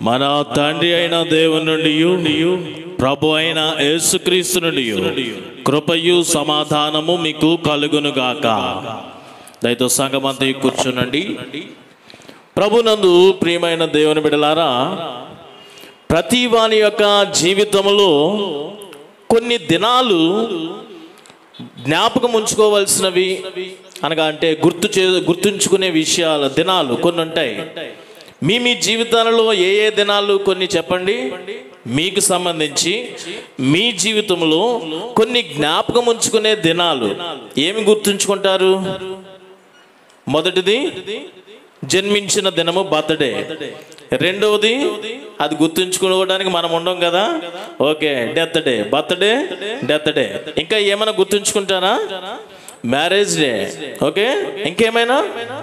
మన తండ్రి అయిన దేవుని నుండి ప్రభు అయిన యేసుక్రీస్తు నుండి కృపయు సమాధానము మీకు కలుగునుగాక దయతో సంగమంతా కూర్చునండి ప్రభునందు ప్రియమైన దేవుని బిడలారా ప్రతి వాని యొక్క జీవితంలో కొన్ని దినాలు జ్ఞాపకం ఉంచుకోవలసినవి అనగా అంటే గుర్తు చే గుర్తుంచుకునే విషయాలు దినాలు కొన్ని ఉంటాయి మీ మీ జీవితాలలో ఏ ఏ దినాలు కొన్ని చెప్పండి మీకు సంబంధించి మీ జీవితంలో కొన్ని జ్ఞాపకం ఉంచుకునే దినాలు ఏమి గుర్తుంచుకుంటారు మొదటిది జన్మించిన దినము బర్త్డే రెండవది అది గుర్తుంచుకోవడానికి మనం ఉండం కదా okay death day birthday death day ఇంకా ఏమైనా గుర్తుంచుకుంటారా మ్యారేజ్ డే ఓకే ఇంకేమైనా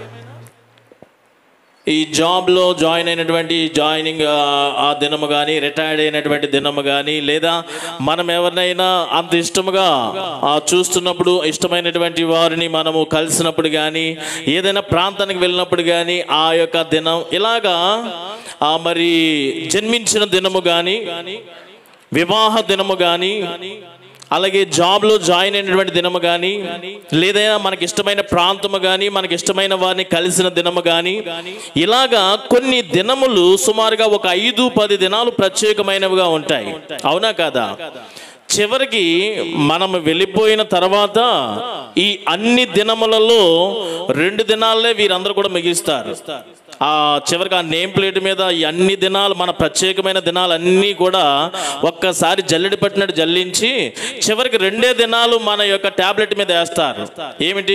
ఈ జాబ్లో జాయిన్ అయినటువంటి జాయినింగ్ ఆ- ఆ దినము కానీ రిటైర్డ్ అయినటువంటి దినము కానీ లేదా మనం ఎవరినైనా అంత ఇష్టముగా ఆ చూస్తున్నప్పుడు ఇష్టమైనటువంటి వారిని మనము కలిసినప్పుడు కానీ ఏదైనా ప్రాంతానికి వెళ్ళినప్పుడు కానీ ఆ యొక్క దినం ఇలాగా ఆ మరి జన్మించిన దినము కానీ వివాహ దినము కానీ అలాగే జాబ్లో జాయిన్ అయినటువంటి దినము కానీ లేదైనా మనకి ఇష్టమైన ప్రాంతము కానీ మనకి ఇష్టమైన వారిని కలిసిన దినము కానీ ఇలాగా కొన్ని దినములు సుమారుగా ఒక ఐదు పది దినాలు ప్రత్యేకమైనవిగా ఉంటాయి అవునా కాదా చివరికి మనం వెళ్ళిపోయిన తర్వాత ఈ అన్ని దినములలో రెండు దినాలే వీరందరూ కూడా మిగిస్తారు ఆ చివరికి ఆ నేమ్ ప్లేట్ మీద ఈ అన్ని దినాలు మన ప్రత్యేకమైన దినాలు అన్నీ కూడా ఒక్కసారి జల్లెడి పట్టినట్టు జల్లించి చివరికి రెండే దినాలు మన యొక్క టాబ్లెట్ మీద వేస్తారు ఏమిటి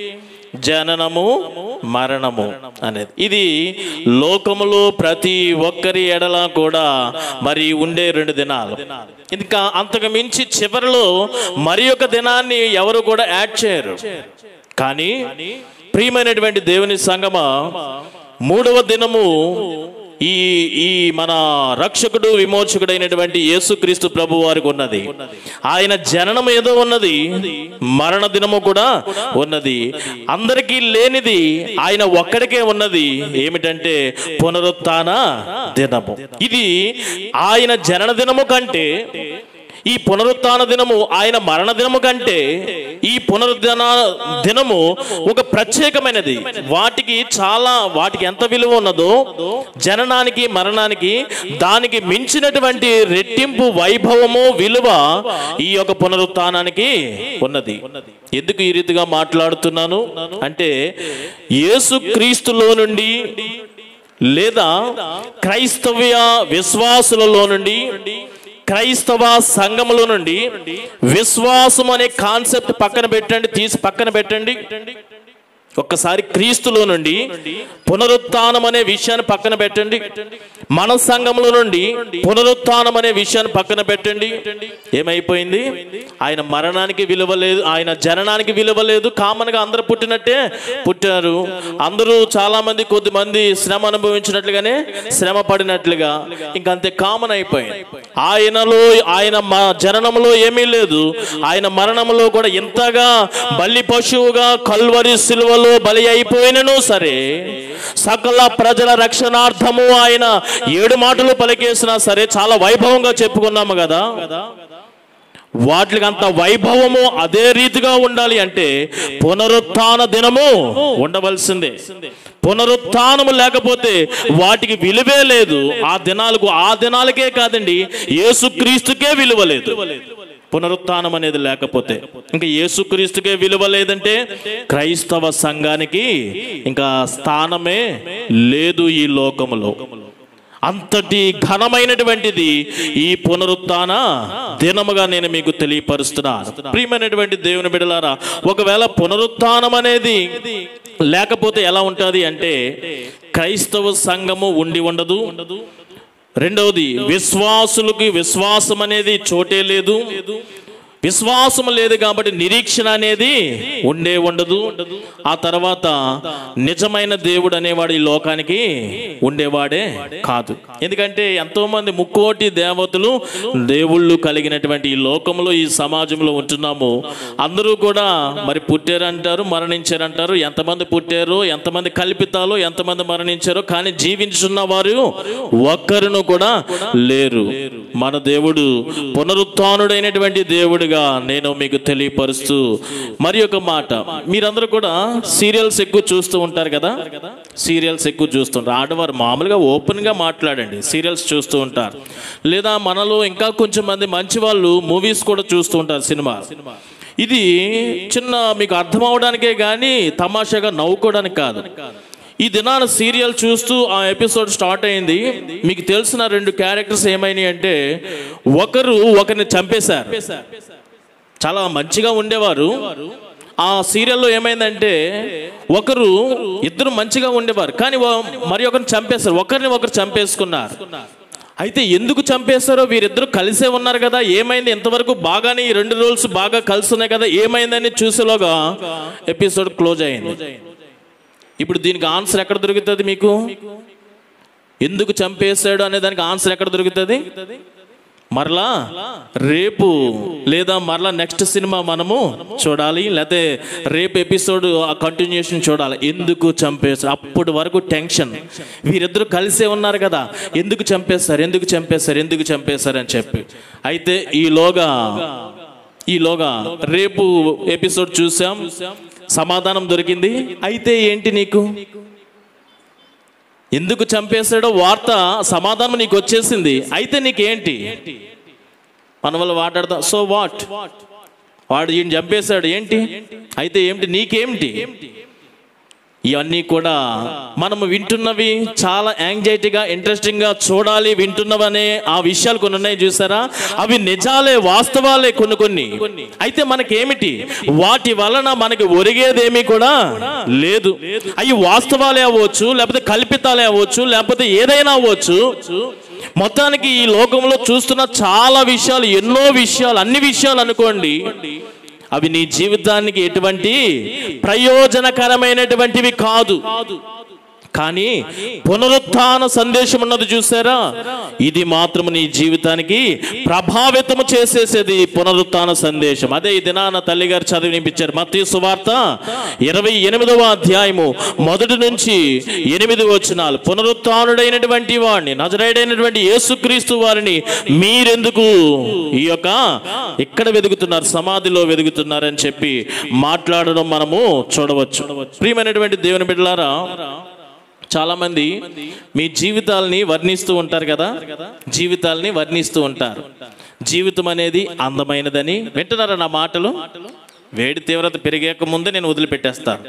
జననము మరణము అనేది ఇది లోకములో ప్రతి ఒక్కరి ఎడల కూడా మరి ఉండే రెండు దినాలు ఇంకా అంతకు మించి చివరిలో మరి ఒక దినాన్ని ఎవరు కూడా యాడ్ చేయరు కానీ ప్రియమైనటువంటి దేవుని సంగమ మూడవ దినము ఈ ఈ మన రక్షకుడు విమోచకుడైనటువంటి యేసుక్రీస్తు ప్రభు వారికి ఉన్నది ఆయన జననం ఏదో ఉన్నది మరణ దినము కూడా ఉన్నది అందరికీ లేనిది ఆయన ఒక్కడికే ఉన్నది ఏమిటంటే పునరుత్థాన దినము ఇది ఆయన జనన దినము కంటే ఈ పునరుత్థాన దినము ఆయన మరణ దినము కంటే ఈ పునరుద్ధరణ దినము ఒక ప్రత్యేకమైనది వాటికి చాలా వాటికి ఎంత విలువ ఉన్నదో జననానికి మరణానికి దానికి మించినటువంటి రెట్టింపు వైభవము విలువ ఈ యొక్క పునరుత్థానానికి ఉన్నది ఎందుకు ఈ రీతిగా మాట్లాడుతున్నాను అంటే యేసు క్రీస్తులో నుండి లేదా క్రైస్తవ్య విశ్వాసులలో నుండి క్రైస్తవ సంఘములో నుండి విశ్వాసం అనే కాన్సెప్ట్ పక్కన పెట్టండి తీసి పక్కన పెట్టండి ఒక్కసారి క్రీస్తులో నుండి పునరుత్థానం అనే విషయాన్ని పక్కన పెట్టండి మన సంఘంలో నుండి పునరుత్థానం అనే విషయాన్ని పక్కన పెట్టండి ఏమైపోయింది ఆయన మరణానికి విలువ లేదు ఆయన జననానికి విలువ లేదు కామన్ గా అందరూ పుట్టినట్టే పుట్టారు అందరూ చాలా మంది కొద్ది మంది శ్రమ అనుభవించినట్లుగానే శ్రమ పడినట్లుగా ఇంకంతే కామన్ అయిపోయింది ఆయనలో ఆయన మ- జననంలో ఏమీ లేదు ఆయన మరణంలో కూడా ఇంతగా బలి పశువుగా కల్వరి సిలువలో బలి అయిపోయినను సరే సకల ప్రజల రక్షణార్థము ఆయన ఏడు మాటలు పలికేసినా సరే చాలా వైభవంగా చెప్పుకున్నాము కదా వాటికి అంత వైభవము అదే రీతిగా ఉండాలి అంటే పునరుత్థాన దినము ఉండవలసిందే పునరుత్థానము లేకపోతే వాటికి విలువే లేదు ఆ దినాలకు ఆ దినాలకే కాదండి యేసుక్రీస్తుకే విలువ లేదు పునరుత్థానం అనేది లేకపోతే ఇంకా యేసుక్రీస్తుకే విలువ లేదంటే క్రైస్తవ సంఘానికి ఇంకా స్థానమే లేదు ఈ లోకములో అంతటి ఘనమైనటువంటిది ఈ పునరుత్థాన దినముగా నేను మీకు తెలియపరుస్తున్నాను ప్రియమైనటువంటి దేవుని బిడలారా ఒకవేళ పునరుత్థానం అనేది లేకపోతే ఎలా ఉంటుంది అంటే క్రైస్తవ సంఘము ఉండి ఉండదు రెండవది విశ్వాసులకి విశ్వాసం అనేది చోటే లేదు విశ్వాసం లేదు కాబట్టి నిరీక్షణ అనేది ఉండే ఉండదు ఆ తర్వాత నిజమైన దేవుడు అనేవాడు ఈ లోకానికి ఉండేవాడే కాదు ఎందుకంటే ఎంతో మంది ముక్కోటి దేవతలు దేవుళ్ళు కలిగినటువంటి ఈ లోకంలో ఈ సమాజంలో ఉంటున్నాము అందరూ కూడా మరి పుట్టారంటారు మరణించారంటారు ఎంతమంది పుట్టారు ఎంతమంది కల్పితాలు ఎంతమంది మరణించారో కానీ జీవించున్న వారు ఒక్కరును కూడా లేరు మన దేవుడు పునరుత్డైనటువంటి దేవుడిగా నేను మీకు తెలియపరుస్తూ మరి ఒక మాట మీరందరూ కూడా సీరియల్స్ ఎక్కువ చూస్తూ ఉంటారు కదా సీరియల్స్ ఎక్కువ చూస్తుంటారు ఆడవారు మామూలుగా ఓపెన్గా మాట్లాడండి సీరియల్స్ చూస్తూ ఉంటారు లేదా మనలో ఇంకా కొంచెం మంది మంచి వాళ్ళు మూవీస్ కూడా చూస్తూ ఉంటారు సినిమా ఇది చిన్న మీకు అర్థం అవడానికే కానీ తమాషాగా నవ్వుకోవడానికి కాదు ఈ దినాన సీరియల్ చూస్తూ ఆ ఎపిసోడ్ స్టార్ట్ అయింది మీకు తెలిసిన రెండు క్యారెక్టర్స్ ఏమైనాయి అంటే ఒకరు ఒకరిని చంపేశారు చాలా మంచిగా ఉండేవారు ఆ సీరియల్లో ఏమైందంటే ఒకరు ఇద్దరు మంచిగా ఉండేవారు కానీ వా- మరి ఒకరిని చంపేశారు ఒకరిని ఒకరు చంపేసుకున్నారు అయితే ఎందుకు చంపేశారో వీరిద్దరు కలిసే ఉన్నారు కదా ఏమైంది ఇంతవరకు బాగానే ఈ రెండు రోల్స్ బాగా కలిసి ఉన్నాయి కదా ఏమైందని చూసేలోగా ఎపిసోడ్ క్లోజ్ అయింది ఇప్పుడు దీనికి ఆన్సర్ ఎక్కడ దొరుకుతుంది మీకు ఎందుకు చంపేశాడు అనే దానికి ఆన్సర్ ఎక్కడ దొరుకుతుంది మరలా రేపు లేదా మరలా నెక్స్ట్ సినిమా మనము చూడాలి లేకపోతే రేపు ఎపిసోడ్ ఆ కంటిన్యూషన్ చూడాలి ఎందుకు చంపేశారు అప్పటి వరకు టెన్షన్ వీరిద్దరు కలిసే ఉన్నారు కదా ఎందుకు చంపేస్తారు ఎందుకు చంపేస్తారు ఎందుకు చంపేస్తారు అని చెప్పి అయితే ఈలోగా ఈలోగా రేపు ఎపిసోడ్ చూసాం సమాధానం దొరికింది అయితే ఏంటి నీకు ఎందుకు చంపేశాడో వార్త సమాధానం నీకు వచ్చేసింది అయితే నీకేంటి మన వాళ్ళు మాట్లాడతాం సో వాట్ వాడు ఈయన చంపేశాడు ఏంటి అయితే ఏమిటి నీకేమిటి ఇవన్నీ కూడా మనము వింటున్నవి చాలా యాంగ్జైటీగా ఇంట్రెస్టింగ్గా చూడాలి వింటున్నవనే ఆ విషయాలు కొన్ని ఉన్నాయి చూసారా అవి నిజాలే వాస్తవాలే కొన్ని కొన్ని అయితే మనకేమిటి వాటి వలన మనకి ఒరిగేదేమీ కూడా లేదు అవి వాస్తవాలే అవ్వచ్చు లేకపోతే కల్పితాలే అవ్వచ్చు లేకపోతే ఏదైనా అవ్వచ్చు మొత్తానికి ఈ లోకంలో చూస్తున్న చాలా విషయాలు ఎన్నో విషయాలు అన్ని విషయాలు అనుకోండి అవి నీ జీవితానికి ఎటువంటి ప్రయోజనకరమైనటువంటివి కాదు కానీ పునరుత్థాన సందేశం ఉన్నది చూసారా ఇది మాత్రం నీ జీవితానికి ప్రభావితము చేసేసేది పునరుత్థాన సందేశం అదే ఈ దినాన తల్లిగారు చదివినిపించారు మత్తయి సువార్త ఇరవై ఎనిమిదవ అధ్యాయము మొదటి నుంచి ఎనిమిది వచనాలు పునరుత్థానుడైనటువంటి వాడిని నజరైడైనటువంటి యేసుక్రీస్తు వారిని మీరెందుకు ఈ యొక్క ఇక్కడ వెతుకుతున్నారు సమాధిలో వెతుకుతున్నారని చెప్పి మాట్లాడడం మనము చూడవచ్చు ప్రియమైనటువంటి దేవుని బిడ్డలారా చాలా మంది మీ జీవితాలని వర్ణిస్తూ ఉంటారు కదా జీవితాలని వర్ణిస్తూ ఉంటారు జీవితం అనేది అందమైనదని వింటున్నారా నా మాటలు వేడి తీవ్రత పెరిగాక ముందే నేను వదిలిపెట్టేస్తాను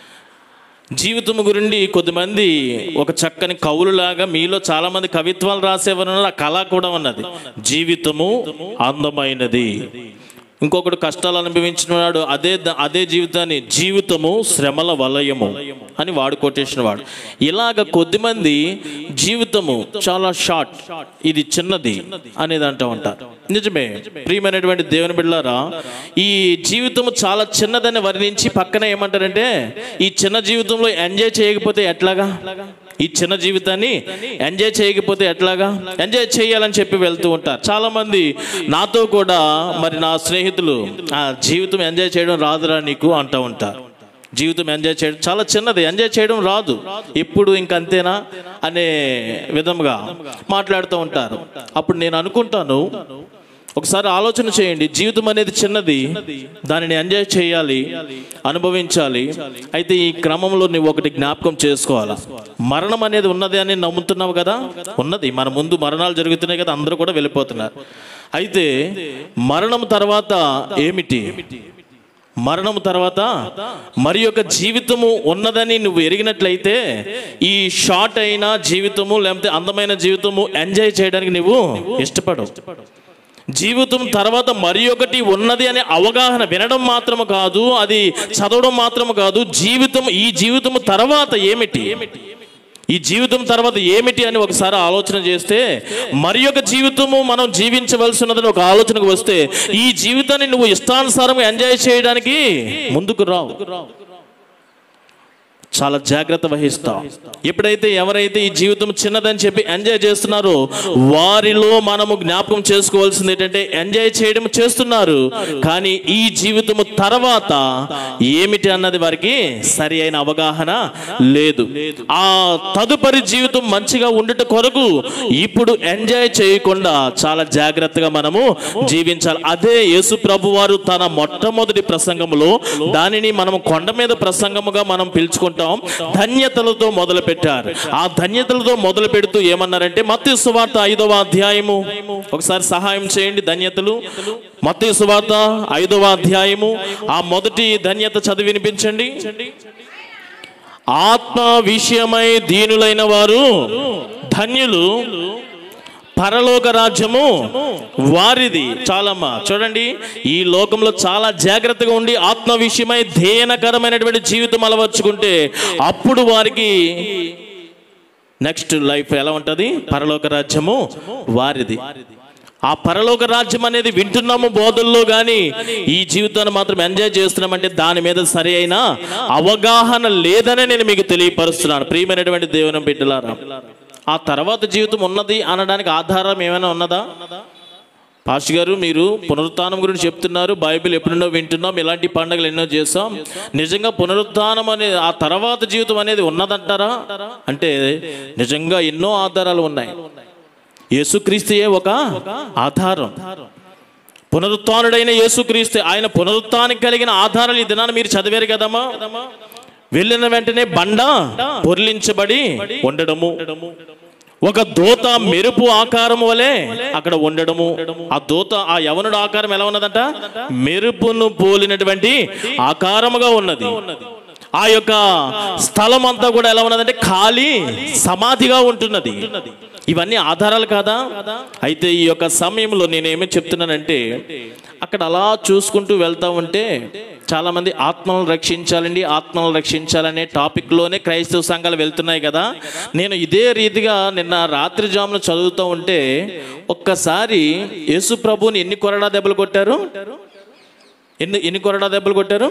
జీవితం గురించి కొద్దిమంది ఒక చక్కని కవులులాగా మీలో చాలా మంది కవిత్వాలు రాసేవారు ఉన్నారు. ఆ కళ కూడా ఉన్నది జీవితము అందమైనది ఇంకొకడు కష్టాలు అనుభవించిన వాడు అదే ద- అదే జీవితాన్ని జీవితము శ్రమల వలయము అని వాడు కొట్టేసిన వాడు ఇలాగ కొద్దిమంది జీవితము చాలా షార్ట్ ఇది చిన్నది అనేది అంటూ ఉంటారు నిజమే ప్రియమైనటువంటి దేవుని బిడ్డారా ఈ జీవితము చాలా చిన్నదని వర్ణించి పక్కన ఏమంటారంటే ఈ చిన్న జీవితంలో ఎంజాయ్ చేయకపోతే ఎట్లాగా ఈ చిన్న జీవితాన్ని ఎంజాయ్ చేయకపోతే ఎట్లాగా ఎంజాయ్ చేయాలని చెప్పి వెళ్తూ ఉంటారు చాలా మంది నాతో కూడా మరి నా స్నేహితులు ఆ జీవితం ఎంజాయ్ చేయడం రాదురా నీకు అంటూ ఉంటారు జీవితం ఎంజాయ్ చేయడం చాలా చిన్నది ఎంజాయ్ చేయడం రాదు ఎప్పుడు ఇంకంతేనా అనే విధంగా మాట్లాడుతూ ఉంటారు అప్పుడు నేను అనుకుంటాను ఒకసారి ఆలోచన చేయండి జీవితం అనేది చిన్నది దానిని ఎంజాయ్ చేయాలి అనుభవించాలి అయితే ఈ క్రమంలో నువ్వు ఒకటి జ్ఞాపకం చేసుకోవాలా మరణం అనేది ఉన్నది అని నమ్ముతున్నావు కదా ఉన్నది మన ముందు మరణాలు జరుగుతున్నాయి కదా అందరూ కూడా వెళ్ళిపోతున్నారు అయితే మరణం తర్వాత ఏమిటి మరణం తర్వాత మరి యొక్క జీవితము ఉన్నదని నువ్వు ఎరిగినట్లయితే ఈ షార్ట్ అయిన జీవితము లేకపోతే అందమైన జీవితము ఎంజాయ్ చేయడానికి నువ్వు ఇష్టపడవు జీవితం తర్వాత మరి ఒకటి ఉన్నది అనే అవగాహన వినడం మాత్రము కాదు అది చదవడం మాత్రము కాదు జీవితం ఈ జీవితము తర్వాత ఏమిటి ఈ జీవితం తర్వాత ఏమిటి అని ఒకసారి ఆలోచన చేస్తే మరి ఒక జీవితము మనం జీవించవలసి ఉన్నదని ఒక ఆలోచనకు వస్తే ఈ జీవితాన్ని నువ్వు ఇష్టానుసారంగా ఎంజాయ్ చేయడానికి ముందుకు రావు చాలా జాగ్రత్త వహిస్తాం ఎప్పుడైతే ఎవరైతే ఈ జీవితం చిన్నదని చెప్పి ఎంజాయ్ చేస్తున్నారో వారిలో మనము జ్ఞాపకం చేసుకోవాల్సింది ఏంటంటే ఎంజాయ్ చేయడం చేస్తున్నారు కానీ ఈ జీవితము తర్వాత ఏమిటి అన్నది వారికి సరి అయిన అవగాహన లేదు ఆ తదుపరి జీవితం మంచిగా ఉండుట కొరకు ఇప్పుడు ఎంజాయ్ చేయకుండా చాలా జాగ్రత్తగా మనము జీవించాలి అదే యేసు ప్రభు వారు తన మొట్టమొదటి ప్రసంగంలో దానిని మనం కొండ మీద ప్రసంగముగా మనం పిలుచుకుంటాం ధన్యతలతో మొదలు పెట్టారు ఆ ధన్యతలతో మొదలు పెడుతూ ఏమన్నారంటే మత్తయి సువార్త ఐదవ అధ్యాయము ఒకసారి సహాయం చేయండి ధన్యతలు మత్తయి సువార్త ఐదవ అధ్యాయము ఆ మొదటి ధన్యత చదివి వినిపించండి ఆత్మ విషయమై దీనులైన వారు ధన్యులు పరలోక రాజ్యము వారిది చాలమ్మా చూడండి ఈ లోకంలో చాలా జాగ్రత్తగా ఉండి ఆత్మ విషయమై ధ్యేయనకరమైనటువంటి జీవితం అలవర్చుకుంటే అప్పుడు వారికి నెక్స్ట్ లైఫ్ ఎలా ఉంటుంది పరలోక రాజ్యము వారిది ఆ పరలోక రాజ్యం అనేది వింటున్నాము బోధల్లో కానీ ఈ జీవితాన్ని మాత్రం ఎంజాయ్ చేస్తున్నామంటే దాని మీద సరి అయిన అవగాహన లేదనే నేను మీకు తెలియపరుస్తున్నాను ప్రియమైనటువంటి దేవుని బిడ్డలారా ఆ తర్వాత జీవితం ఉన్నది అనడానికి ఆధారం ఏమైనా ఉన్నదా పాస్ట్ గారు మీరు పునరుత్థానం గురించి చెప్తున్నారు బైబిల్ ఎప్పుడెన్నో వింటున్నాం ఇలాంటి పండుగలు ఎన్నో చేస్తాం నిజంగా పునరుత్థానం అనేది ఆ తర్వాత జీవితం అనేది ఉన్నదంటారా అంటే నిజంగా ఎన్నో ఆధారాలు ఉన్నాయి యేసుక్రీస్తుయే ఒక ఆధారం పునరుత్నుడైన యేసుక్రీస్తు ఆయన పునరుత్థానికి కలిగిన ఆధారాలు ఈ దినాన్ని మీరు చదివారు కదమ్మా వెళ్ళిన వెంటనే బండ పొర్లించబడి ఉండడము ఒక దూత మెరుపు ఆకారం వలె అక్కడ ఉండడము ఆ దూత ఆ యవనుడు ఆకారం ఎలా ఉన్నదంట మెరుపును పోలినటువంటి ఆకారముగా ఉన్నది ఆ యొక్క స్థలం అంతా కూడా ఎలా ఉన్నదంటే ఖాళీ సమాధిగా ఉంటున్నది ఇవన్నీ ఆధారాలు కాదా అయితే ఈ యొక్క సమయంలో నేనేమి చెప్తున్నానంటే అక్కడ అలా చూసుకుంటూ వెళ్తా ఉంటే చాలా మంది ఆత్మలను రక్షించాలండి ఆత్మలను రక్షించాలనే టాపిక్లోనే క్రైస్తవ సంఘాలు వెళ్తున్నాయి కదా నేను ఇదే రీతిగా నిన్న రాత్రి జామున చదువుతూ ఉంటే ఒక్కసారి యేసు ప్రభుని ఎన్ని కొరడా దెబ్బలు కొట్టారు ఎన్ని ఎన్ని కొరడా దెబ్బలు కొట్టారు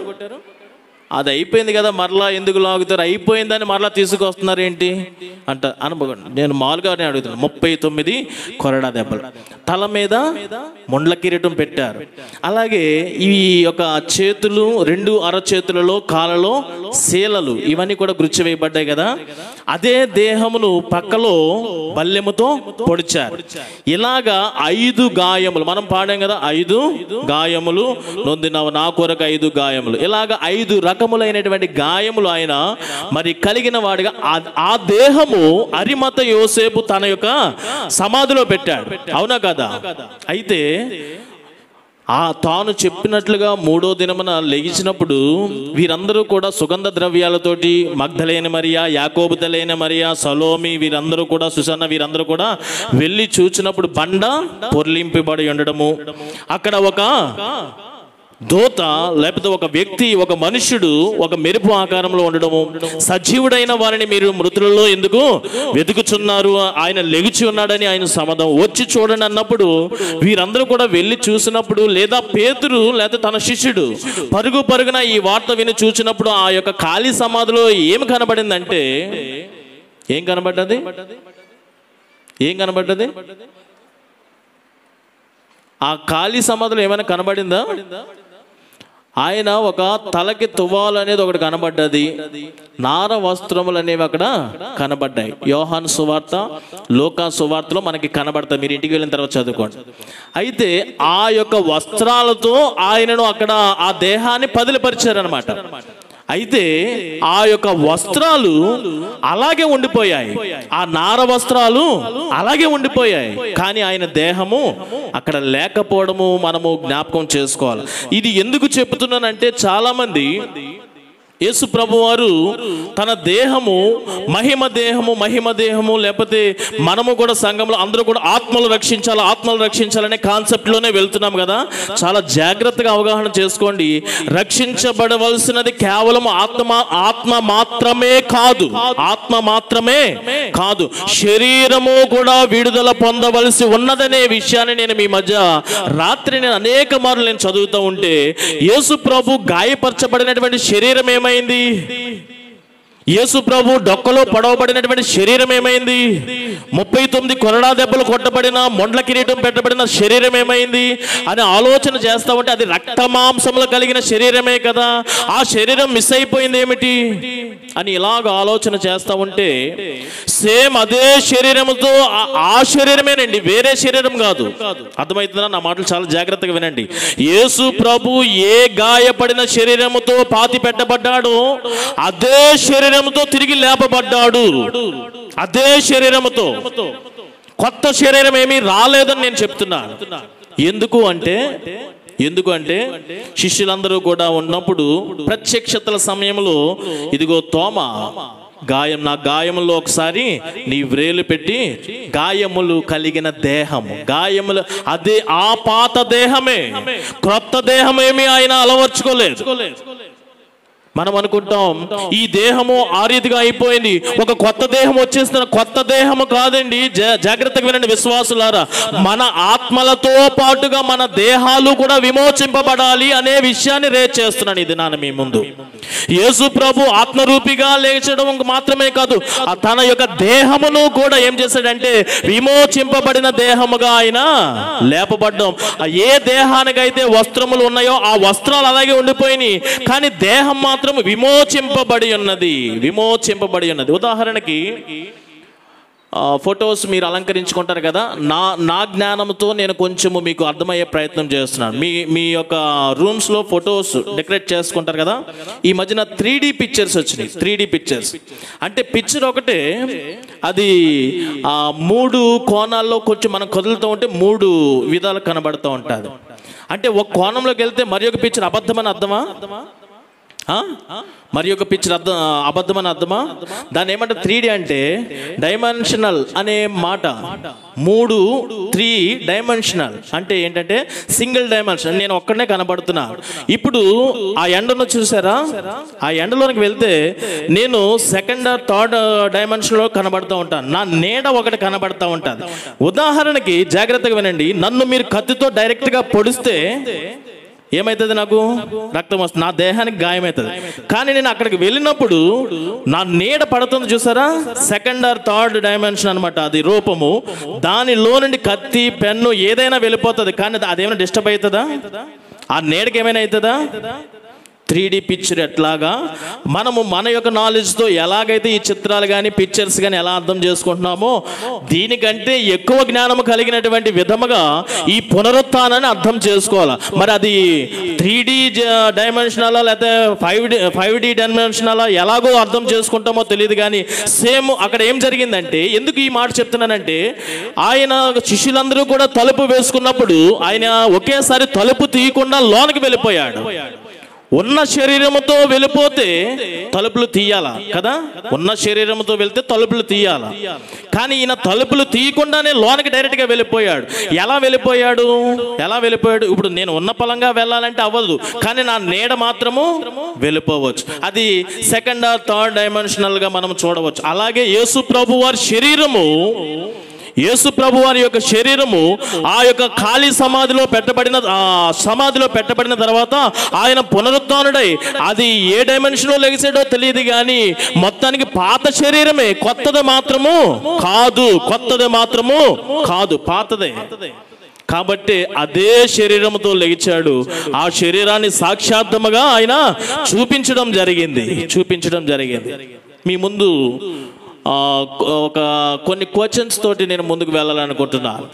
అది అయిపోయింది కదా మరలా ఎందుకు లాగుతారు అయిపోయిందని మరలా తీసుకొస్తున్నారు ఏంటి అంట అనుభవం నేను మామూలుగా నేను అడుగుతున్నాను ముప్పై తొమ్మిది కొరడా దెబ్బలు తల మీద ముండ్ల కిరీటం పెట్టారు అలాగే ఈ యొక్క చేతులు రెండు అరచేతులలో కాళ్ళలో శీలలు ఇవన్నీ కూడా గుర్చి వేయబడ్డాయి కదా అదే దేహమును పక్కలో బల్లెముతో పొడిచారు ఇలాగా ఐదు గాయములు మనం పాడాం కదా ఐదు గాయములు నొందినావు నా కొరకు ఐదు గాయములు ఇలాగ ఐదు రకములైనటువంటి గాయములు ఆయన మరి కలిగిన వాడిగా ఆ- ఆ దేహము అరిమత యోసేపు తన యొక్క సమాధిలో పెట్టాడు అవునా కదా అయితే ఆ తాను చెప్పినట్లుగా మూడో దినమున లెగిసినప్పుడు వీరందరూ కూడా సుగంధ ద్రవ్యాలతోటి మగ్ధలైన మరియా యాకోబుదలైన మరియా సలోమి వీరందరూ కూడా సుసన్న వీరందరూ కూడా వెళ్ళి చూచినప్పుడు బండ పొర్లింపబడి ఉండడము అక్కడ ఒక దూత లేకపోతే ఒక వ్యక్తి ఒక మనుష్యుడు ఒక మెరుపు ఆకారంలో ఉండడము సజీవుడైన వారిని మీరు మృతులలో ఎందుకు వెతుకుచున్నారు ఆయన లెగిచి ఉన్నాడని ఆయన సమాధం వచ్చి చూడండి అన్నప్పుడు వీరందరూ కూడా వెళ్ళి చూసినప్పుడు లేదా పేతురు లేదా తన శిష్యుడు పరుగు పరుగున ఈ వార్త విని చూసినప్పుడు ఆ యొక్క ఖాళీ సమాధిలో ఏం కనబడిందంటే ఏం కనబడ్డది ఏం కనబడ్డది ఆ ఖాళీ సమాధిలో ఏమైనా కనబడిందా ఆయన ఒక తలకి తువ్వాలు అనేది ఒకటి కనబడ్డది నార వస్త్రములు అనేవి అక్కడ కనబడ్డాయి యోహాన్ సువార్త లోకా సువార్తలో మనకి కనబడతాయి మీరు ఇంటికి వెళ్ళిన తర్వాత చదువుకోండి అయితే ఆ యొక్క వస్త్రాలతో ఆయనను అక్కడ ఆ దేహాన్ని పదిలిపరిచారనమాట అయితే ఆ యొక్క వస్త్రాలు అలాగే ఉండిపోయాయి ఆ నార వస్త్రాలు అలాగే ఉండిపోయాయి కానీ ఆయన దేహము అక్కడ లేకపోవడము మనము జ్ఞాపకం చేసుకోవాలి ఇది ఎందుకు చెప్తున్నానంటే చాలా మంది యేసు ప్రభు వారు తన దేహము మహిమ దేహము మహిమ దేహము లేకపోతే మనము కూడా సంఘంలో అందరూ కూడా ఆత్మలు రక్షించాలి ఆత్మలు రక్షించాలనే కాన్సెప్ట్లోనే వెళ్తున్నాం కదా చాలా జాగ్రత్తగా అవగాహన చేసుకోండి రక్షించబడవలసినది కేవలం ఆత్మ ఆత్మ మాత్రమే కాదు ఆత్మ మాత్రమే కాదు శరీరము కూడా విడుదల పొందవలసి ఉన్నదనే విషయాన్ని నేను మీ మధ్య రాత్రి నేను అనేక మార్లు నేను చదువుతూ ఉంటే యేసు ప్రభు గాయపరచబడినటువంటి శరీరం ఏమైంది యేసు ప్రభు డొక్కలో పడవబడినటువంటి శరీరం ఏమైంది ముప్పై తొమ్మిది కొరడా దెబ్బలు కొట్టబడిన మొండ్ల కిరీటం పెట్టబడిన శరీరం ఏమైంది అని ఆలోచన చేస్తా ఉంటే అది రక్త మాంసములు కలిగిన శరీరమే కదా ఆ శరీరం మిస్ అయిపోయింది ఏమిటి అని ఇలాగ ఆలోచన చేస్తా ఉంటే సేమ్ అదే శరీరముతో ఆ- ఆ శరీరమేనండి వేరే శరీరం కాదు అర్థమవుతుందా నా మాటలు చాలా జాగ్రత్తగా వినండి యేసు ప్రభు ఏ గాయపడిన శరీరముతో పాతి పెట్టబడ్డాడో అదే శరీరముతో తిరిగి లేపబడ్డాడు అదే శరీరముతో కొత్త శరీరం ఏమీ రాలేదని నేను చెప్తున్నాను ఎందుకు అంటే ఎందుకు అంటే శిష్యులందరూ కూడా ఉన్నప్పుడు ప్రత్యక్షతల సమయంలో ఇదిగో తోమ గాయం నా గాయములో ఒకసారి నీ వ్రేలు పెట్టి గాయములు కలిగిన దేహము గాయములు అదే ఆ పాత దేహమే క్రొత్త దేహమేమి ఆయన అలవర్చుకోలేదు మనం అనుకుంటాం ఈ దేహము ఆ రీతిగా అయిపోయింది ఒక కొత్త దేహం వచ్చేస్తున్న కొత్త దేహము కాదండి జా- జాగ్రత్తగా వినండి విశ్వాసులారా మన ఆత్మలతో పాటుగా మన దేహాలు కూడా విమోచింపబడాలి అనే విషయాన్ని రేట్ చేస్తున్నాను ఇది నాన్న మీ ముందు యేసు ప్రభు ఆత్మరూపిగా లేచడం మాత్రమే కాదు ఆ తన యొక్క దేహమును కూడా ఏం చేశాడంటే విమోచింపబడిన దేహముగా ఆయన లేపబడ్డం ఆ ఏ దేహానికైతే వస్త్రములు ఉన్నాయో ఆ వస్త్రాలు అలాగే ఉండిపోయినాయి కానీ దేహం మాత్రం విమోచింపబడి ఉన్నది విమోచింపబడి ఉన్నది ఉదాహరణకి ఆ, ఫొటోస్ మీరు అలంకరించుకుంటారు కదా నా నా జ్ఞానంతో నేను కొంచెము మీకు అర్థమయ్యే ప్రయత్నం చేస్తున్నాను మీ మీ యొక్క రూమ్స్లో ఫొటోస్ డెకరేట్ చేసుకుంటారు కదా ఈ మధ్యన త్రీ డి పిక్చర్స్ వచ్చినాయి త్రీ డి పిక్చర్స్ అంటే పిక్చర్ ఒకటే అది ఆ మూడు కోణాల్లో కొంచెం మనం కదులుతూ ఉంటే మూడు విధాలు కనబడుతూ ఉంటుంది అంటే ఒక కోణంలోకి వెళ్తే మరి ఒక పిక్చర్ అబద్ధమని అర్థమా ఆ? మరి ఒక పిక్చర్ అర్థం అబద్ధమని అర్థమా దాన్ని ఏమంటే త్రీ అంటే డైమెన్షనల్ అనే మాట మూడు త్రీ డైమెన్షనల్ అంటే ఏంటంటే సింగిల్ డైమెన్షన్ నేను ఒక్కడనే కనబడుతున్నా ఇప్పుడు ఆ ఎండను చూసారా ఆ ఎండలోనికి వెళ్తే నేను సెకండ్ థర్డ్ డైమెన్షన్ లో కనబడుతూ ఉంటాను నా నీడ ఒకటి కనబడుతూ ఉంటుంది ఉదాహరణకి జాగ్రత్తగా వినండి నన్ను మీరు కత్తితో డైరెక్ట్ గా పొడిస్తే ఏమైతుంది నాకు రక్తం వస్తుంది నా దేహానికి గాయమవుతుంది కానీ నేను అక్కడికి వెళ్ళినప్పుడు నా నీడ పడుతుంది చూసారా సెకండ్ ఆర్ థర్డ్ డైమెన్షన్ అన్నమాట అది రూపము దానిలో నుండి కత్తి పెన్ను ఏదైనా వెళ్ళిపోతుంది కానీ అదేమైనా డిస్టర్బ్ అవుతుందా ఆ నీడకి ఏమైనా అవుతుందా త్రీ డి పిక్చర్ ఎట్లాగా మనము మన యొక్క నాలెడ్జ్తో ఎలాగైతే ఈ చిత్రాలు కానీ పిక్చర్స్ కానీ ఎలా అర్థం చేసుకుంటున్నామో దీనికంటే ఎక్కువ జ్ఞానము కలిగినటువంటి విధముగా ఈ పునరుత్థానాన్ని అర్థం చేసుకోవాలి మరి అది త్రీ డి డైమెన్షనలా లేకపోతే ఫైవ్ డి ఫైవ్ డి డైమెన్షనలా ఎలాగో అర్థం చేసుకుంటామో తెలియదు కానీ సేమ్ అక్కడ ఏం జరిగిందంటే ఎందుకు ఈ మాట చెప్తున్నానంటే ఆయన శిష్యులందరూ కూడా తలుపు వేసుకున్నప్పుడు ఆయన ఒకేసారి తలుపు తీయకుండా లోనికి వెళ్ళిపోయాడు ఉన్న శరీరముతో వెళ్ళిపోతే తలుపులు తీయాలా కదా ఉన్న శరీరముతో వెళ్తే తలుపులు తీయాలా కానీ ఈయన తలుపులు తీయకుండానే లోనకి డైరెక్ట్ గా వెళ్ళిపోయాడు ఎలా వెళ్ళిపోయాడు ఎలా వెళ్ళిపోయాడు ఇప్పుడు నేను ఉన్న పలంగా వెళ్ళాలంటే అవ్వదు కానీ నా నీడ మాత్రము వెళ్ళిపోవచ్చు అది సెకండ్ ఆర్ థర్డ్ డైమెన్షనల్ గా మనం చూడవచ్చు అలాగే యేసు ప్రభు వారి శరీరము యేసు ప్రభు వారి యొక్క శరీరము ఆ యొక్క ఖాళీ సమాధిలో పెట్టబడిన ఆ సమాధిలో పెట్టబడిన తర్వాత ఆయన పునరుత్డై అది ఏ డైమెన్షన్లో లెగిసాడో తెలియదు కానీ మొత్తానికి పాత శరీరమే కొత్తది మాత్రము కాదు కొత్తది మాత్రము కాదు పాతదే కాబట్టి అదే శరీరముతో లెగిచాడు ఆ శరీరాన్ని సాక్షాత్మగా ఆయన చూపించడం జరిగింది చూపించడం జరిగింది మీ ముందు ఆ, ఒక కొన్ని క్వశ్చన్స్ తోటి నేను ముందుకు వెళ్ళాలనుకుంటున్నాను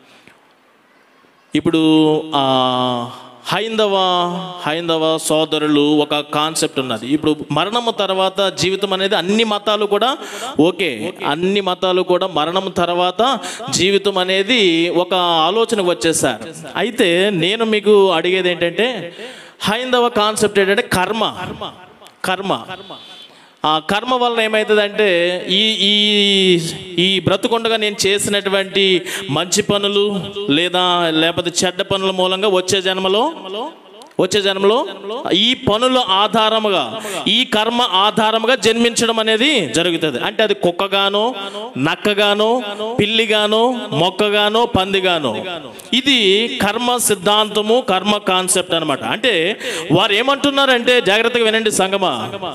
ఇప్పుడు ఆ, హైందవ హైందవ సోదరులు ఒక కాన్సెప్ట్ ఉన్నది ఇప్పుడు మరణము తర్వాత జీవితం అనేది అన్ని మతాలు కూడా ఓకే అన్ని మతాలు కూడా మరణం తర్వాత జీవితం అనేది ఒక ఆలోచనకు వచ్చేసారు అయితే నేను మీకు అడిగేది ఏంటంటే హైందవ కాన్సెప్ట్ ఏంటంటే కర్మ కర్మ ఆ కర్మ వలన ఏమవుతుందంటే ఈ ఈ ఈ బ్రతుకుండగా నేను చేసినటువంటి మంచి పనులు లేదా లేకపోతే చెడ్డ పనుల మూలంగా వచ్చే జన్మలో వచ్చే జన్మలో ఈ పనుల ఆధారముగా ఈ కర్మ ఆధారముగా జన్మించడం అనేది జరుగుతుంది అంటే అది కుక్కగానో నక్కగానో పిల్లిగానో మొక్కగానో పందిగానో ఇది కర్మ సిద్ధాంతము కర్మ కాన్సెప్ట్ అన్నమాట అంటే వారు ఏమంటున్నారంటే జాగ్రత్తగా వినండి సంగమా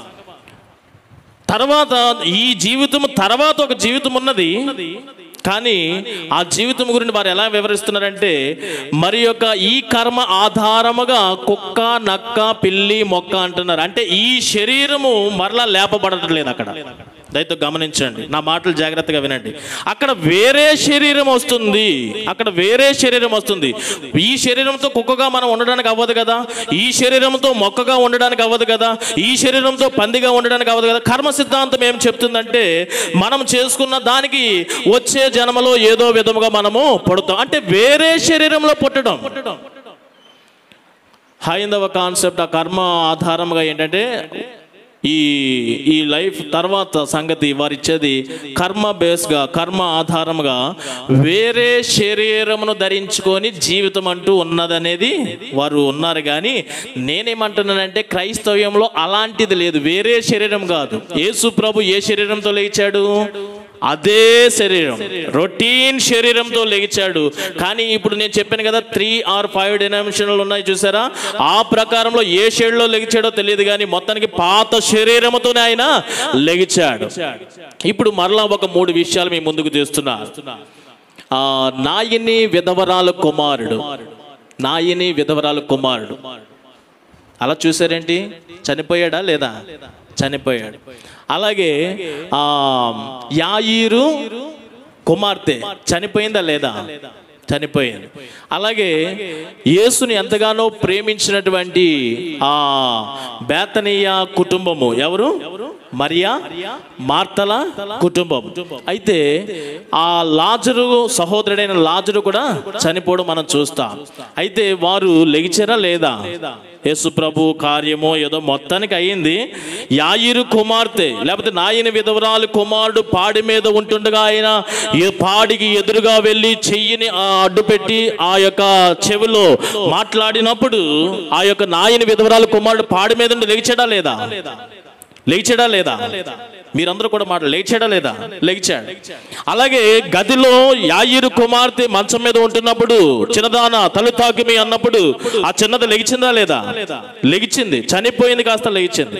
తర్వాత ఈ జీవితం తర్వాత ఒక జీవితం ఉన్నది కానీ ఆ జీవితం గురించి వారు ఎలా వివరిస్తున్నారంటే మరి యొక్క ఈ కర్మ ఆధారముగా కుక్క నక్క పిల్లి మొక్క అంటున్నారు అంటే ఈ శరీరము మరలా లేపబడటం లేదు అక్కడ దయతో గమనించండి నా మాటలు జాగ్రత్తగా వినండి అక్కడ వేరే శరీరం వస్తుంది అక్కడ వేరే శరీరం వస్తుంది ఈ శరీరంతో కుక్కగా మనం ఉండడానికి అవ్వదు కదా ఈ శరీరంతో మొక్కగా ఉండడానికి అవ్వదు కదా ఈ శరీరంతో పందిగా ఉండడానికి అవ్వదు కదా కర్మ సిద్ధాంతం ఏం చెప్తుందంటే మనం చేసుకున్న దానికి వచ్చే జన్మలో ఏదో విధముగా మనము పుడతాం అంటే వేరే శరీరంలో పుట్టడం హైందవ కాన్సెప్ట్ ఆ కర్మ ఆధారంగా ఏంటంటే ఈ ఈ లైఫ్ తర్వాత సంగతి వారు ఇచ్చేది కర్మ బేస్గా కర్మ ఆధారంగా వేరే శరీరమును ధరించుకొని జీవితం అంటూ ఉన్నదనేది వారు ఉన్నారు కానీ నేనేమంటున్నానంటే క్రైస్తవ్యంలో అలాంటిది లేదు వేరే శరీరం కాదు యేసు ప్రభు ఏ శరీరంతో లేచాడు అదే శరీరం రొటీన్ శరీరంతో లెగిచాడు కానీ ఇప్పుడు నేను చెప్పాను కదా త్రీ ఆర్ ఫైవ్ డైమెన్షన్లు ఉన్నాయి చూసారా ఆ ప్రకారంలో ఏ షేడ్లో లెగిచాడో తెలియదు కానీ మొత్తానికి పాత శరీరముతోనే ఆయన లెగిచాడు ఇప్పుడు మరలా ఒక మూడు విషయాలు మీ ముందుకు తీస్తున్నా ఆ నాయిని విధవరాలు కుమారుడు నాయిని విధవరాలు కుమారుడు అలా చూసారేంటి చనిపోయాడా లేదా చనిపోయాడు అలాగే ఆ యాయిరు కుమార్తె చనిపోయిందా లేదా చనిపోయింది అలాగే యేసుని ఎంతగానో ప్రేమించినటువంటి ఆ బేతనీయ కుటుంబము ఎవరు మరియా మార్తల కుటుంబం అయితే ఆ లాజరు సహోదరుడైన లాజరు కూడా చనిపోవడం మనం చూస్తాం అయితే వారు లెగిచారా లేదా యేసు ప్రభు కార్యమో ఏదో మొత్తానికి అయ్యింది యాయిరు కుమార్తె లేకపోతే నాయన విధవరాలు కుమారుడు పాడి మీద ఉంటుండగా ఆయన ఈ పాడికి ఎదురుగా వెళ్ళి చెయ్యిని ఆ అడ్డు పెట్టి ఆ యొక్క చెవిలో మాట్లాడినప్పుడు ఆ యొక్క నాయన విధవరాలు కుమారుడు పాడి మీద ఉండి లెగిచాడా లేదా లేచాడా లేదా మీరందరూ కూడా మాట లేచాడా లేదా లేచాడు అలాగే గదిలో యాయిరు కుమార్తె మంచం మీద ఉంటున్నప్పుడు చిన్నదాన తలు తాకిమి అన్నప్పుడు ఆ చిన్నది లెగిచిందా లేదా లెగిచింది చనిపోయింది కాస్త లెగిచింది